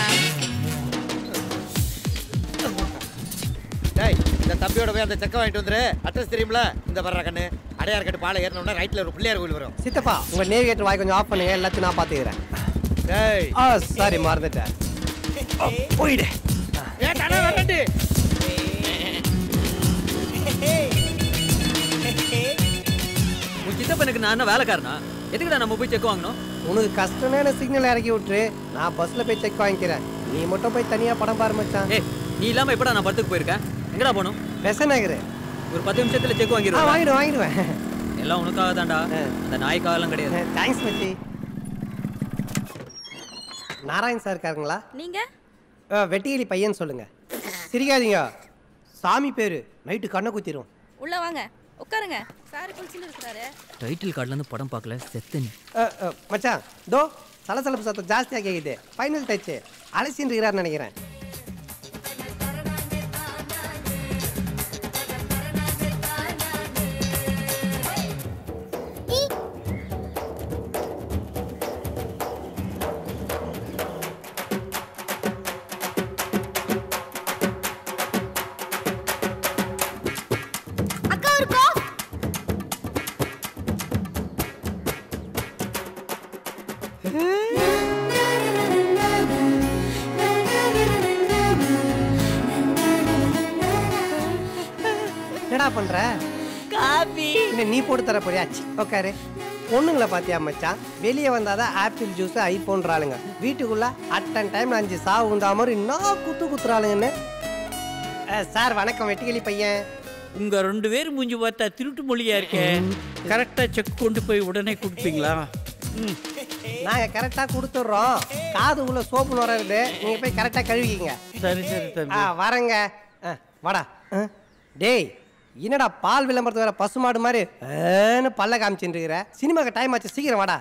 டேய் இந்த தம்பியோட போய் அந்த செக்க வாங்கிட்டு வந்துரு அட்ரஸ் தெரியும்ல இந்த வர்ற கண்ணு அடையார் கட்டு பாலை ஏறணும்னா ரைட்ல ஒரு பிள்ளையார் கோயில் வரும் சித்தப்பா உங்க நேவிகேட்டர் வாய் கொஞ்சம் ஆஃப் பண்ணுங்க எல்லாத்தையும் நான் பார்த்துக்கிறேன் டேய் ஆ சாரி மறந்துட்டேன் ஆ, போயிடு ஏ தலை வரண்டி உன் சித்தப்பனுக்கு நான் என்ன வேலைக்காரனா எதுக்குடா நம்ம போய் செக் வாங்கணும் உனக்கு கஷ்டமான சிக்னல் இறக்கி விட்டுரு நான் பஸ்ல போய் செக் வாங்கிக்கிறேன் நீ மட்டும் போய் தனியா படம் பாரு மச்சான் ஏய் நீ இல்லாம எப்படா நான் படத்துக்கு போயிருக்கேன் எங்கடா போகணும் பெச நகரு ஒரு பத்து நிமிஷத்துல செக் ஆ வாங்கிடுவேன் வாங்கிடுவேன் வாங்கிடுவேன் எல்லாம் உனக்காக தான்டா அந்த நாய்க்காகலாம் கிடையாது தேங்க்ஸ் மச்சி நாராயண் சார் இருக்காருங்களா நீங்க ஆ, வெட்டிகிளி பையன் சொல்லுங்க சிரிக்காதீங்க சாமி பேரு நைட்டு கண்ணை குத்திரும் உள்ள வாங்க உட்காருங்க சாரி குளிச்சுன்னு இருக்கிறாரு டைட்டில் கார்டுல இருந்து படம் பார்க்கல செத்து நீ ஆ, ஆ, மச்சான் தோ சலசலப்பு சத்தம் ஜாஸ்தியாக கேக்குது ஃபைனல் டச்சு அலசின்னு இருக்கிறாருன்னு நினைக்கிறேன் அக்கா ஒரு காஃப் என்னடா பண்ற காபி இல்லை நீ போட்டு தர போறியா சி, உட்காரு பொண்ணுங்களை பார்த்தியா மச்சான் வெளியே வந்தாதான் ஆப்பிள் ஜூஸ் ஐஃபோன்றாளுங்க வீட்டுக்குள்ள அட்டன் டைம்ல அஞ்சு சாவு உந்தா மாதிரி இன்னும் குத்து குத்துறாளுங்கன்னு அஹ், சார் வணக்கம் வெட்டிக்கிளி பையன் உங்க ரெண்டு பேர் மூஞ்சி பார்த்தா திருட்டு மொழியா இருக்கே கரெக்டா செக் கொண்டு போய் உடனே கொடுப்பீங்களா ம் நாங்க கரெக்டா கொடுத்துட்றோம் காதுக்குள்ள சோப்பு நுர இருக்குது நீங்க போய் கரெக்டா கழுவிக்கிங்க சரி சரி ஆ தம்பி வரேங்க ஆ, வாடா ஆ, டேய் என்னடா பால் விளம்பரத்து வேற பசுமாடு மாதிரி ஏன்னு பல்ல காமிச்சுட்டு இருக்கிற சினிமாக்கு டைம் ஆச்சு சீக்கிரம் வாடா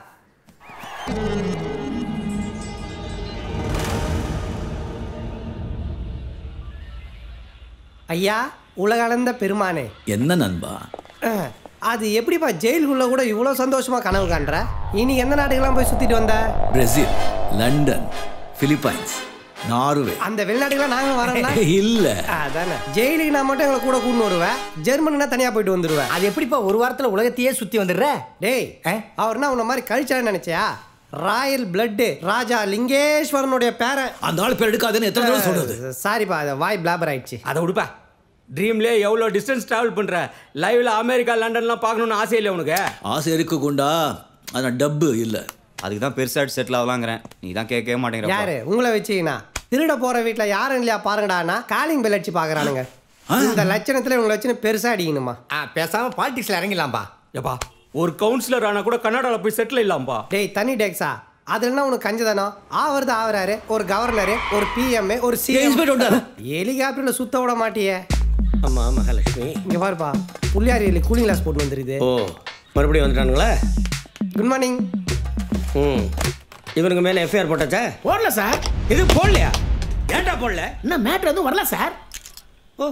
ஐயா உலகளந்த பெருமானே என்ன நண்பா அஹ், அது எப்படிப்பா ஜெயிலுக்குள்ள கூட இவ்வளோ சந்தோஷமா கனவு காண்ற இனி எந்த நாட்டுக்கெல்லாம் போய் சுத்திட்டு வந்த பிரேசில் லண்டன் பிலிப்பைன்ஸ் நார்வே அந்த வெளிநாட்டுக்கெல்லாம் நாங்க வரோம்ல இல்ல அதானே ஜெயிலுக்கு நான் மட்டும் எங்களை கூட கூட்டு வருவேன் ஜெர்மனினா தனியா போயிட்டு வந்துருவேன் அது எப்படிப்பா ஒரு வாரத்துல உலகத்தையே சுத்தி வந்துடுற டேய் அவர்னா உன்ன மாதிரி கழிச்சாரு நினைச்சியா ராயல் பிளட் ராஜா லிங்கேஸ்வரனுடைய பேரன் அந்த ஆள் பேர் எடுக்காதுன்னு எத்தனை தடவை சொல்றது சாரிப்பா அது வாய் பிளாபர் ஆயிடுச்சு அதை விடுப்பா ட்ரீம்லே எவ்வளோ டிஸ்டன்ஸ் ட்ராவல் பண்ணுற லைவ்ல அமெரிக்கா லண்டன்லாம் பார்க்கணும்னு ஆசை இல்லை உனக்கு ஆசை இருக்கு குண்டா அதான் டப்பு இல்ல அதுக்கு தான் பெருசாக செட்டில் ஆகலாங்கிறேன் நீ தான் கேட்கவே மாட்டேங்கிற யாரு உங்களை வச்சீங்கன்னா திருட போற வீட்டுல யாரும் இல்லையா பாருங்கடான்னா காலிங் பெல் அடிச்சு பாக்குறானுங்க இந்த லட்சணத்துல உங்களை வச்சு பெருசா அடிக்கணுமா பேசாம பாலிடிக்ஸ்ல இறங்கிடலாம்பா எப்பா ஒரு கவுன்சிலர் ஆனால் கூட கன்னடாவில் போய் செட்டில் இல்லாம்பா டேய் தனி டேக்ஸா அதுல என்ன உனக்கு கஞ்சதானோ ஆவறது ஆவறாரு ஒரு கவர்னரு ஒரு பிஎம் ஒரு சிஎம் ஹெலிகாப்டர்ல சுத்த விட மாட்டியே ஆமா மகாலட்சுமி இங்க பாருப்பா புள்ளியாரி கூலிங் கிளாஸ் போட்டு வந்துருது ஓ மறுபடியும் வந்துட்டானுங்களா குட் மார்னிங் ம் இவனுக்கு மேல எஃப்ஐஆர் போட்டாச்சா போடல சார் இது போடலையா ஏன்டா போடல இன்னும் மேட்ரு எதுவும் வரல சார் ஓ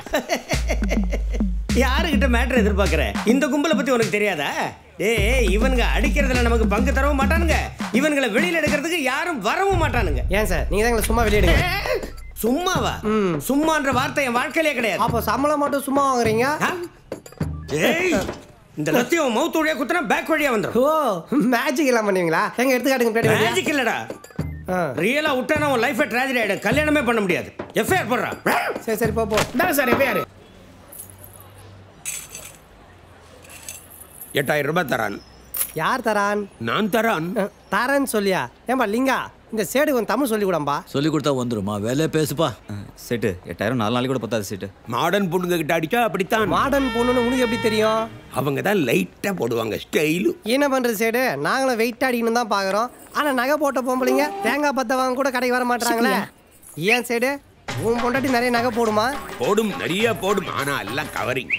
யாருக்கிட்ட மேட்ரு எதிர்பார்க்குற இந்த கும்பலை பத்தி உனக்கு தெரியாதா ஏய் இவனுங்க அடிக்கிறதுல நமக்கு பங்கு தரவும் மாட்டானுங்க இவனுங்களை வெளியில எடுக்கிறதுக்கு யாரும் வரவும் மாட்டானுங்க ஏன் சார் நீங்க தான் எங்களை சும்மா வெளியிடுங்க சும்மாவா சும்மான்ற வார்த்தை என் வாழ்க்கையிலே கிடையாது அப்போ சம்பளம் மட்டும் சும்மா வாங்குறீங்க ஏய் இந்த லத்தியம் மவுத் வழியா குத்துனா பேக் வழியா வந்துடும் ஓ மேஜிக் எல்லாம் பண்ணுவீங்களா எங்க எடுத்துக்காட்டுங்க பின்னாடி வரியா? மேஜிக் இல்லடா ரியலா விட்டா உன் லைஃபை ட்ராஜடி ஆயிடும் கல்யாணமே பண்ண முடியாது எஃப்ஐஆர் போடுறான் சரி சரி போ போ இந்தாங்க சார் எஃப்ஐஆர் எட்டாயிரம் ரூபாய் தரான் யார் தரான் நான் தரான் தரேன்னு சொல்லியா ஏன்பா லிங்கா இந்த சேடு கொஞ்சம் தமிழ் சொல்லி கூடம்பா சொல்லி கொடுத்தா வந்துருமா வேலை பேசுப்பா செட்டு எட்டாயிரம் நாலு நாளைக்கு கூட பத்தாது செட்டு மாடர்ன் பொண்ணுங்க கிட்ட அடிச்சா அப்படித்தான் மாடர்ன் பொண்ணுன்னு உனக்கு எப்படி தெரியும் அவங்க தான் லைட்டா போடுவாங்க ஸ்டைலு என்ன பண்றது சேடு நாங்களும் வெயிட் அடிக்கணும் தான் பாக்குறோம் ஆனா நகை போட்ட பொம்பளைங்க தேங்காய் பத்த வாங்க கூட கடைக்கு வர மாட்டாங்களே ஏன் சேடு உன் பொண்டாட்டி நிறைய நகை போடுமா போடும் நிறைய போடும் ஆனா எல்லாம் கவரிங்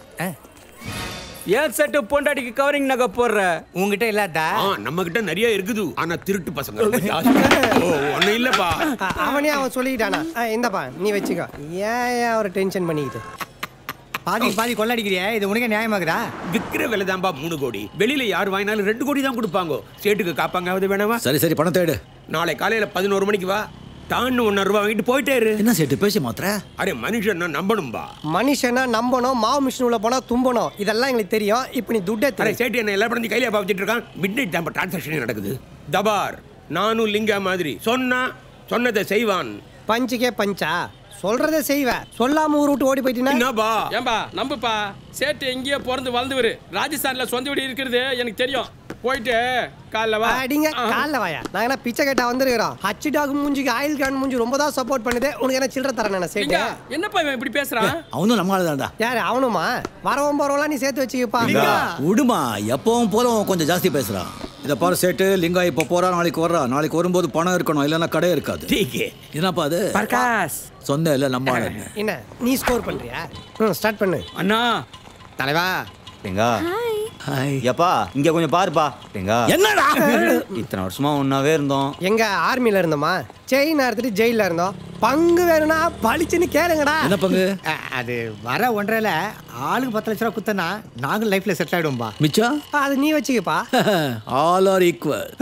ஏன் செட்டு பொண்டாட்டிக்கு கவரிங் நகை போடுற உங்ககிட்ட இல்லாட்டா நம்ம கிட்ட நிறைய இருக்குது ஆனா திருட்டு பசங்க ரொம்ப ஜாஸ்தி. ஓ ஒண்ணு இல்லப்பா அ- அவனே அவன் சொல்லிக்கிட்டானா ஆ, இந்தாப்பா நீ வச்சுக்கோ ஏன் ஏன் அவரை டென்ஷன் பண்ணிக்கிட்டு பாதி பாதி கொள்ளடிக்கிறியா இது உனக்கே நியாயமாக்குதா விக்கிற விலை தான்பா மூணு கோடி வெளியில யார் வாங்கினாலும் ரெண்டு கோடி தான் கொடுப்பாங்க சேட்டுக்கு காப்பாங்க அது வேணாமா சரி சரி பணத்தை எடு நாளை காலையில பதினோரு மணிக்கு வா தான் ஒன்னு ரூபாய் வாங்கிட்டு போயிட்டே இரு என்ன சேட்டு பேச மாத்திர அரே மனுஷன் நம்பணும்பா மனுஷனா நம்பணும் மாவு மிஷின் உள்ள போனா தும்பணும் இதெல்லாம் எங்களுக்கு தெரியும் இப்போ நீ துட்டே அரே தெரியும் சேட்டு என்ன எல்லா படம் கையில வச்சுட்டு இருக்கான் மிட் நைட் தான் டிரான்சாக்ஷன் நடக்குது தபார் நானும் லிங்கா மாதிரி சொன்னா சொன்னதை செய்வான் பஞ்சுக்கே பஞ்சா சொல்றதே செய்வேன் சொல்லாம ஊர் விட்டு ஓடி போயிட்டீங்கன்னா என்னப்பா ஏன்பா நம்புப்பா சேட்டு எங்கேயோ பிறந்து வளர்ந்துவரு ராஜஸ்தான்ல சொந்த வீடு இருக்கிறது எனக்கு தெரியும் போயிட்டு காலைல வா அடிங்க காலைல வாயா நாங்க என்ன பிச்சை கேட்டா வந்திருக்கிறோம் ஹச் டாக் மூஞ்சிக்கு ஆயில் கேன் மூஞ்சி ரொம்ப தான் சப்போர்ட் பண்ணுது உனக்கு என்ன சில்லற தரேன் நான் சேட்டு என்னப்பா இவன் இப்படி பேசுறான் அவனும் நம்ம ஆளுதான்டா யாரு அவனுமா வரவும் போறவங்களாம் நீ சேர்த்து வச்சுக்கப்பா விடுமா எப்பவும் போல அவன் கொஞ்சம் ஜாஸ்தி பேசுறான் இதை பாரு சேட்டு லிங்கா இப்போ போறா நாளைக்கு வர்றா நாளைக்கு வரும்போது பணம் இருக்கணும் இல்லைன்னா கடை இருக்காது என்னப்பா அது பர்காஸ் சொந்த இல்ல நம்ம ஆளு என்ன நீ ஸ்கோர் பண்றியா ம் ஸ்டார்ட் பண்ணு அண்ணா தலைவா எங்கா எப்பா இங்க கொஞ்சம் பாருப்பா எங்கா என்னடா இத்தனை வருஷமா ஒன்னாவே இருந்தோம் எங்க ஆர்மில இருந்தோமா செயின் அறுத்துட்டு ஜெயில இருந்தோம் பங்கு வேணும்னா பளிச்சுன்னு கேளுங்கடா என்ன பங்கு அது வர ஒன்றரைல ஆளுக்கு பத்து லட்ச ரூபா குத்தனா நாங்களும் லைஃப்ல செட்டில் ஆயிடுவோம்பா மிச்சம் அது நீ வச்சுக்கப்பா ஆல் ஆர் ஈக்குவல்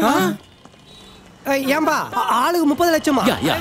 ஏய், ஏம்பா ஆளுக்கு முப்பது லட்சமா யா, யா.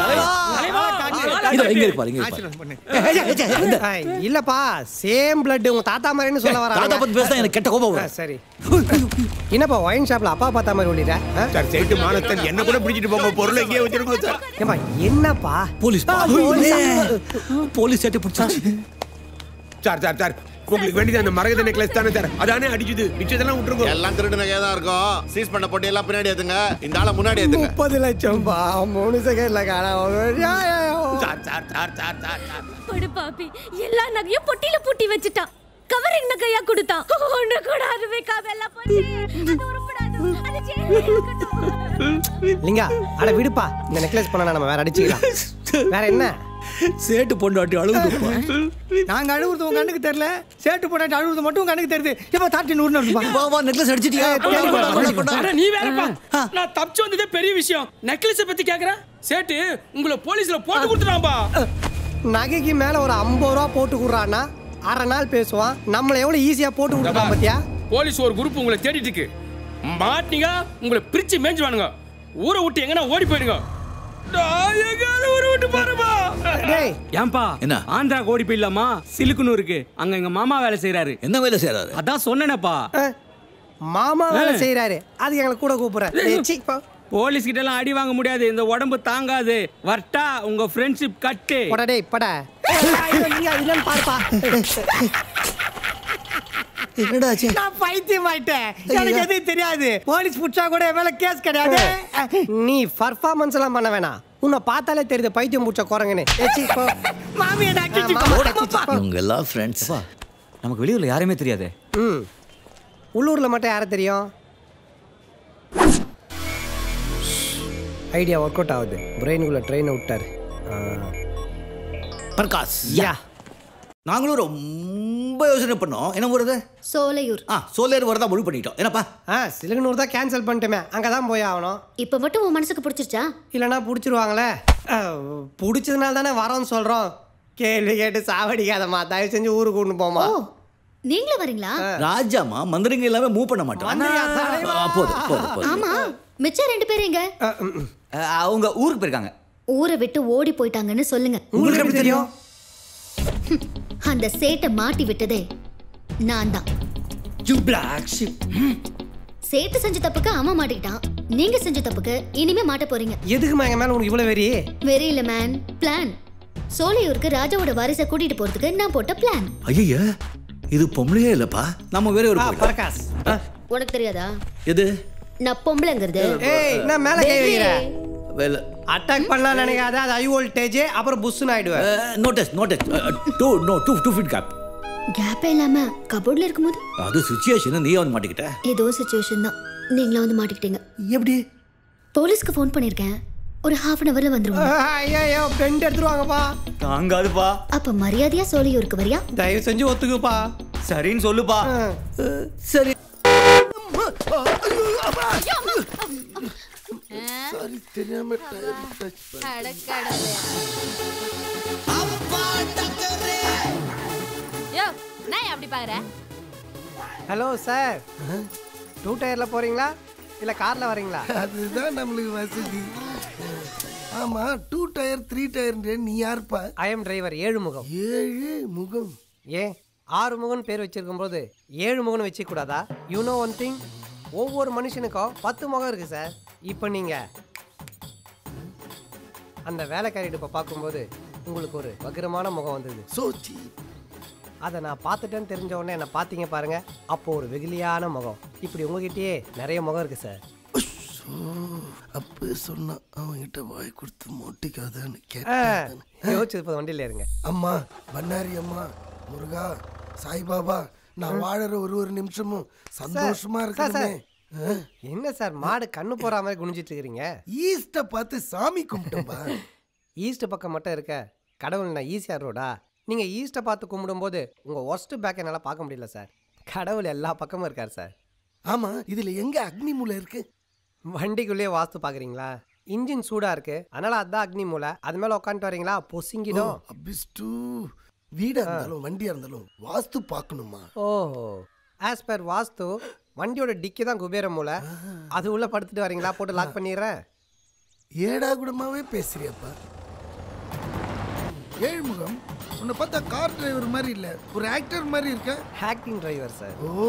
இதோ இங்க இருப்பாரு இங்க இருப்பாரு ஏய், இல்லப்பா சேம் பிளட் உங்க தாத்தா மாதிரின்னு சொல்ல வர தாத்தா பத்தி பேசினா எனக்கு கெட்ட கோபம் வரும். சரி என்னப்பா ஒயின் ஷாப்ல அப்பா பார்த்தா மாதிரி ஒளிர சார் சேட்டு மானத்தன் என்ன கூட பிடிச்சிட்டு போங்க பொருளை இங்கே வச்சிருக்கோம் சார் ஏம்பா என்னப்பா போலீஸ் ஆ, போலீஸ். போலீஸ் சேட்டு பிடிச்சாச்சு சார் சார் சார் உங்களுக்கு வேண்டியது அந்த மரகத நெக்லஸ் தானே சார் அதானே அடிச்சுது மிச்சதெல்லாம் விட்டுருங்க எல்லாம் திருடு நகையா தான் இருக்கும் சீஸ் பண்ண போட்டு எல்லாம் பின்னாடி ஏத்துங்க இந்த ஆளை முன்னாடி ஏத்துங்க முப்பது லட்சம் பா மூணு செகண்ட்ல காணாம sir sir sir sir sir sir படு பாப்பி எல்லா நகையும் பொட்டியில பூட்டி வச்சுட்டான் கவரிங் நகையா கொடுத்தான் ஒண்ணு கூட அருமை காவெல்லாம் போச்சு அது உருப்படாது அது ஜெயில்ல இருக்கட்டும். லிங்கா அட விடுப்பா இந்த நெக்லஸ் பண்ணா நம்ம வேற அடிச்சுக்கலாம் வேற என்ன சேட்டு பொண்டாட்டி அழுகுதுப்பா நாங்க அழுகுறது உங்க கண்ணுக்கு தெரியல சேட்டு போட்டாட்டி அழுகுறது மட்டும் உங்க கண்ணுக்கு தெரியுது இப்ப தாட்டி நூறு வா வா நெக்லஸ் அடிச்சிட்டியா அட, நீ வேறப்பா நான் தப்பிச்சு வந்ததே பெரிய விஷயம் நெக்லஸ பத்தி கேக்குறேன் சேட்டு உங்களை போலீஸ்ல போட்டு கொடுத்துறான்பா நகைக்கு மேல ஒரு ஐம்பது ரூபா போட்டு கொடுறான்னா அரை நாள் பேசுவான் நம்மள எவ்வளவு ஈஸியா போட்டு கொடுக்கலாம் பாத்தியா போலீஸ் ஒரு குரூப் உங்களை தேடிட்டு இருக்கு மாட்டீங்க உங்களை பிரிச்சு மேய்ஞ்சுவானுங்க ஊரை விட்டு எங்கன்னா ஓடி போயிடுங்க நான் எங்கேயாவது ஊரை விட்டு போறேன்பா டேய் ஏன்பா என்ன? ஆந்திரா கோடி போயிடலாமா சிலுக்குன்னு இருக்கு அங்க எங்க மாமா வேலை செய்யறாரு என்ன வேலை செய்யறாரு அதான் சொன்னேனப்பா மாமா வேலை ஆ. செய்யறாரு அது எங்களை கூட கூப்பிடுறேன் போலீஸ் கிட்ட எல்லாம் அடி வாங்க முடியாது இந்த உடம்பு தாங்காது வர்ட்டா உங்க ஃப்ரெண்ட்ஷிப் கட்டு படா டேய் படா நீங்க இல்லன்னு பாருப்பா என்னடா ஆச்சு நான் பைத்தியம் ஆயிட்டேன் எனக்கு எதுவும் தெரியாது போலீஸ் புடிச்சா கூட என் மேல கேஸ் கிடையாது நீ பர்ஃபார்மன்ஸ் எல்லாம் பண்ண வேணாம் உன்னை பார்த்தாலே தெரியுது பைத்தியம் பூச்ச குரங்குன்னு ஏ, சீ, போ. மாமி என்ன அடிச்சு மாமா கத்திச்சு, போ. இவங்க எல்லாம் ஃப்ரெண்ட்ஸ் நமக்கு வெளியூர்ல யாருமே தெரியாதே ம் உள்ளூர்ல மட்டும் யாரை தெரியும் ஐடியா ஒர்க் அவுட் ஆகுது பிரெயினுக்குள்ள ட்ரெயினை விட்டாரு பிரகாஷ் யா நாங்களும் ரொம்ப யோசனை பண்ணோம் என்ன வருது சோலையூர் ஆ சோலேர் வரதா முடிவு பண்ணிட்டோம் என்னப்பா ஆ சிலுகுனூர் தான் கேன்சல் பண்ணிட்டோமே அங்கே தான் போய் ஆகணும் இப்ப மட்டும் உன் மனசுக்கு பிடிச்சிருச்சா இல்லைன்னா பிடிச்சிருவாங்களே பிடிச்சதுனால தானே வரோன்னு சொல்கிறோம் கேள்வி கேட்டு சாவடிக்காதம்மா தயவு செஞ்சு ஊருக்கு கொண்டு போமா ஓ நீங்களும் வரீங்களா ராஜாமா மந்திரிங்க எல்லாமே மூவ் பண்ண மாட்டோம் மந்திரியா, தலைவா. ஆ, போதும் போதும் போதும் ஆமா மிச்சம் ரெண்டு பேரும் எங்க அஹ், அவங்க ஊருக்கு போயிருக்காங்க ஊரை விட்டு ஓடி போயிட்டாங்கன்னு சொல்லுங்க உங்களுக்கு எப்படி தெரியும் அந்த சேட்டை மாட்டி விட்டதே நான் தான் சேட்டு செஞ்ச தப்புக்கு அவன் மாட்டிக்கிட்டான் நீங்க செஞ்ச தப்புக்கு இனிமே மாட்ட போறீங்க எதுக்குமா எங்கள் மேலே உனக்கு இவ்வளோ வெறி வெரி இல்ல மேன் பிளான் சோலையூருக்கு ராஜாவோட வாரிசை கூட்டிட்டு போறதுக்கு நான் போட்ட பிளான் ஐயா இது பொம்பளையே இல்லப்பா நம்ம வேற ஒரு போயிட்டோம். பிரகாஷ் உனக்கு தெரியாதா எது நான் பொம்பளைங்கிறது ஏய் நான் மேலே கை வைக்கிற வேலை அட்டாக் பண்ணலாம் நினைக்காத அது ஹை வோல்டேஜ் அப்புறம் புஷ்ஷுன்னு ஆயிடுவேன் notice notice two no two two feet gap கேப்பே இல்லாம கபோர்ட்ல இருக்கும்போது அது சுச்சுவேஷன் நீ வந்து மாட்டிக்கிட்ட ஏதோ சுச்சுவேஷன் தான் நீங்களும் வந்து மாட்டிக்கிட்டீங்க எப்படி போலீஸ்க்கு ஃபோன் பண்ணிருக்கேன் ஒரு ஹாஃப் அன் அவர்ல வந்துருவாங்க ஐயோ பெண்ட் எடுத்துருவாங்கப்பா தாங்காதுப்பா அப்ப மரியாதையா சோலையூருக்கு வரியா தயவு செஞ்சு ஒத்துக்குப்பா சரின்னு சொல்லுப்பா சரி சாரி தெரியாம யோ நான் அப்படி பாக்குற ஹலோ சார் டூ டயரில் போகிறீங்களா இல்லை காரில் வரீங்களா அதுதான் நம்மளுக்கு வசதி ஆமா டூ டயர் த்ரீ டயர் நீ யாருப்பா ஐ எம் டிரைவர் ஏழு முகம் ஏழு முகம் ஏன் ஆறு முகன் பேர் வச்சிருக்கும் போது ஏழு முகன் வச்சுக்க கூடாதா யூ நோ ஒன் திங் ஒவ்வொரு மனுஷனுக்கும் பத்து முகம் இருக்கு சார் இப்போ நீங்க அந்த வேலைக்காரி இப்போ பார்க்கும்போது உங்களுக்கு ஒரு வக்கிரமான முகம் வந்தது சோச்சி அதை நான் பார்த்துட்டேன்னு தெரிஞ்ச உடனே என்னை பார்த்தீங்க பாருங்க அப்போ ஒரு வெகுலியான முகம் இப்படி உங்ககிட்டயே நிறைய முகம் இருக்கு சார் அப்ப சொன்னான் அவன்கிட்ட வாய் கொடுத்து மொட்டிக்காதான்னு ஆ, கேட்டேன் யோசிச்சது போதும் வண்டியில் இருங்க அம்மா பண்ணாரி அம்மா முருகா சாய்பாபா நான் வாழற ஒரு ஒரு நிமிஷமும் சந்தோஷமா சார், சார், இருக்கணுமே சார். என்ன சார் மாடு கண்ணு போற மாதிரி குனிஞ்சிட்டு இருக்கிறீங்க ஈஸ்ட பார்த்து சாமி கும்பிட்டோம்பா ஈஸ்ட் பக்கம் மட்டும் இருக்க கடவுள் நான் ஈஸியாக ரோடா நீங்க ஈஸ்ட்டை பார்த்து கும்பிடும்போது உங்க ஒஸ்ட் பேக் என்னால் பார்க்க முடியல சார் கடவுள் எல்லா பக்கமும் இருக்கார் சார் ஆமா இதுல எங்க அக்னி மூலை இருக்கு வண்டிக்குள்ளேயே வாஸ்து பார்க்குறீங்களா இன்ஜின் சூடா இருக்கு அதனால அதான் அக்னி மூலை அது மேல உட்காந்துட்டு வரீங்களா பொசுங்கிடும் அபிஸ்டு வீடா இருந்தாலும் வண்டியா இருந்தாலும் வாஸ்து பார்க்கணுமா ஓஹோ ஆஸ் பர் வாஸ்து வண்டியோட டிக்கி தான் குபேர மூலை அது உள்ள படுத்துட்டு வரீங்களா போட்டு லாக் பண்ணிடுறேன் ஏடா கூடமாவே பேசுறியப்பா ஏழ்முகம் உன்னை பார்த்தா கார் டிரைவர் மாதிரி இல்ல ஒரு ஆக்டர் மாதிரி இருக்க ஆக்டிங் டிரைவர் சார் ஓ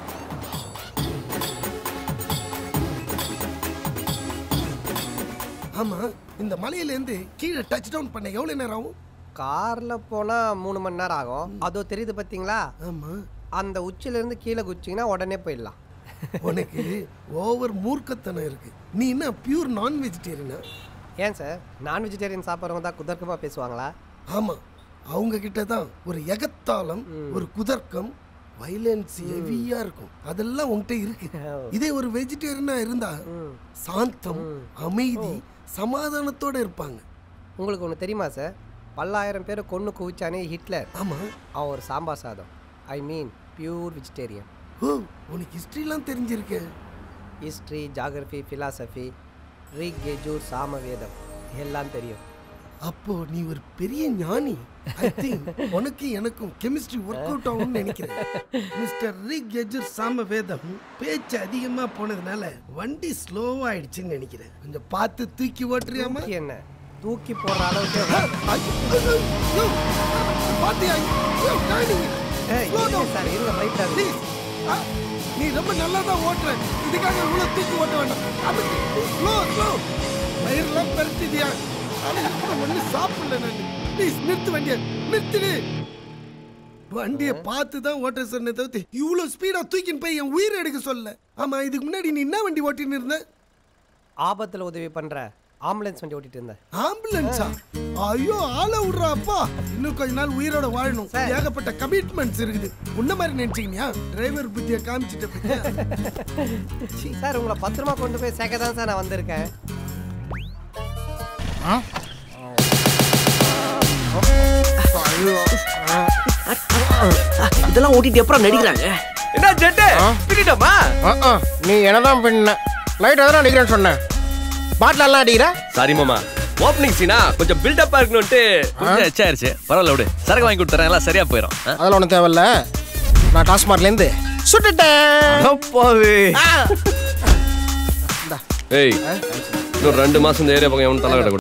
ஆமா இந்த மலையில இருந்து கீழே டச் டவுன் பண்ண எவ்வளவு நேரம் ஆகும் கார்ல போனா மூணு மணி நேரம் ஆகும் அதோ தெரியுது பாத்தீங்களா ஆமா அந்த உச்சில இருந்து கீழே குச்சிங்கன்னா உடனே போயிடலாம் உனக்கு ஓவர் மூர்க்கத்தனம் இருக்கு நீ என்ன பியூர் நான் வெஜிடேரியனா ஏன் சார் நான் வெஜிடேரியன் சாப்பிட்றவங்க தான் குதர்க்கமா பேசுவாங்களா ஆமா அவங்க கிட்ட தான் ஒரு எகத்தாளம் ஒரு குதர்க்கம் வைலன்ஸ் ஹெவியா இருக்கும் அதெல்லாம் உன்கிட்ட இருக்கு இதே ஒரு வெஜிடேரியனா இருந்தா சாந்தம் அமைதி சமாதானத்தோட இருப்பாங்க உங்களுக்கு ஒன்று தெரியுமா சார் பல்லாயிரம் பேரை கொன்று குவிச்சானே ஹிட்லர் ஆமா அவன் ஒரு சாம்பார் சாதம் ஐ மீன் பியூர் வெஜிடேரியன் ஓ உனக்கு ஹிஸ்ட்ரிலாம் தெரிஞ்சிருக்க history geography philosophy Rig Yajur Samaveda எல்லாம் தெரியும் அப்போ நீ ஒரு பெரிய ஞானி ஐ திங்க் உனக்கு எனக்கும் கெமிஸ்ட்ரி ஒர்க் அவுட் ஆகும்னு நினைக்கிறேன் மிஸ்டர் ரிக் கெஜர் சாம வேதம் பேச்சு அதிகமா போனதுனால வண்டி ஸ்லோவா ஆயிடுச்சுன்னு நினைக்கிறேன் கொஞ்சம் பார்த்து தூக்கி ஓட்டுறியாமா தூக்கி என்ன தூக்கி போடுற அளவுக்கு பாத்தியா ஐயோ, டாடி. ஏய், Slow இருங்க down. சார், இருங்க, பயப்படாதீங்க. Please. ஆ, நீ ரொம்ப நல்லா தான் ஓட்டுற இதுக்காக இவ்வளவு தூக்கி ஓட்ட வேண்டாம் ஸ்லோ ஸ்லோ வயிறுலாம் பருத்திதியா ஒண்ணு சாப்பிடல நான் ப்ளீஸ் நிறுத்து வண்டியை நிறுத்துடு வண்டியை பார்த்து தான் ஓட்ட சொன்ன தவிர்த்து இவ்வளவு ஸ்பீடா தூக்கின்னு போய் என் உயிரை எடுக்க சொல்ல ஆமா இதுக்கு முன்னாடி நீ என்ன வண்டி ஓட்டின்னு இருந்த ஆபத்தில் உதவி பண்ற ஆம்புலன்ஸ் வண்டி ஓட்டிட்டு இருந்தேன் ஆம்புலன்ஸா ஐயோ ஆள விடுறா அப்பா இன்னும் கொஞ்ச நாள் உயிரோட வாழணும் ஏகப்பட்ட கமிட்மெண்ட்ஸ் இருக்குது உன்ன மாதிரி நினைச்சீங்கயா டிரைவர் புத்திய காமிச்சிட்ட பத்தியா சார் உங்களை பத்திரமா கொண்டு போய் சேர்க்க தான் சார் நான் வந்திருக்கேன் இதெல்லாம் ஓட்டிட்டு எப்பறம் நடிக்கிறாங்க என்ன ஜெட்டு பின்னிட்டோமா நீ என்னதான் பின்ன லைட் எதனா அடிக்கிறேன்னு சொன்னேன் பாட்டில் எல்லாம் அடிக்கிற சாரி மாமா ஓப்பனிங் சீனா கொஞ்சம் பில்டப்பா இருக்கணும்ட்டு கொஞ்சம் எச்சாயிருச்சு பரவாயில்ல விடு சரக்கு வாங்கி கொடுத்துறேன் எல்லாம் சரியா போயிடும் அதெல்லாம் ஒன்றும் தேவையில்ல நான் டாஸ்மார்க்லேருந்து சுட்டுட்டேன் ஏய் இன்னும் ரெண்டு மாசம் இந்த ஏரியா பக்கம் எவனும் தலை கட்ட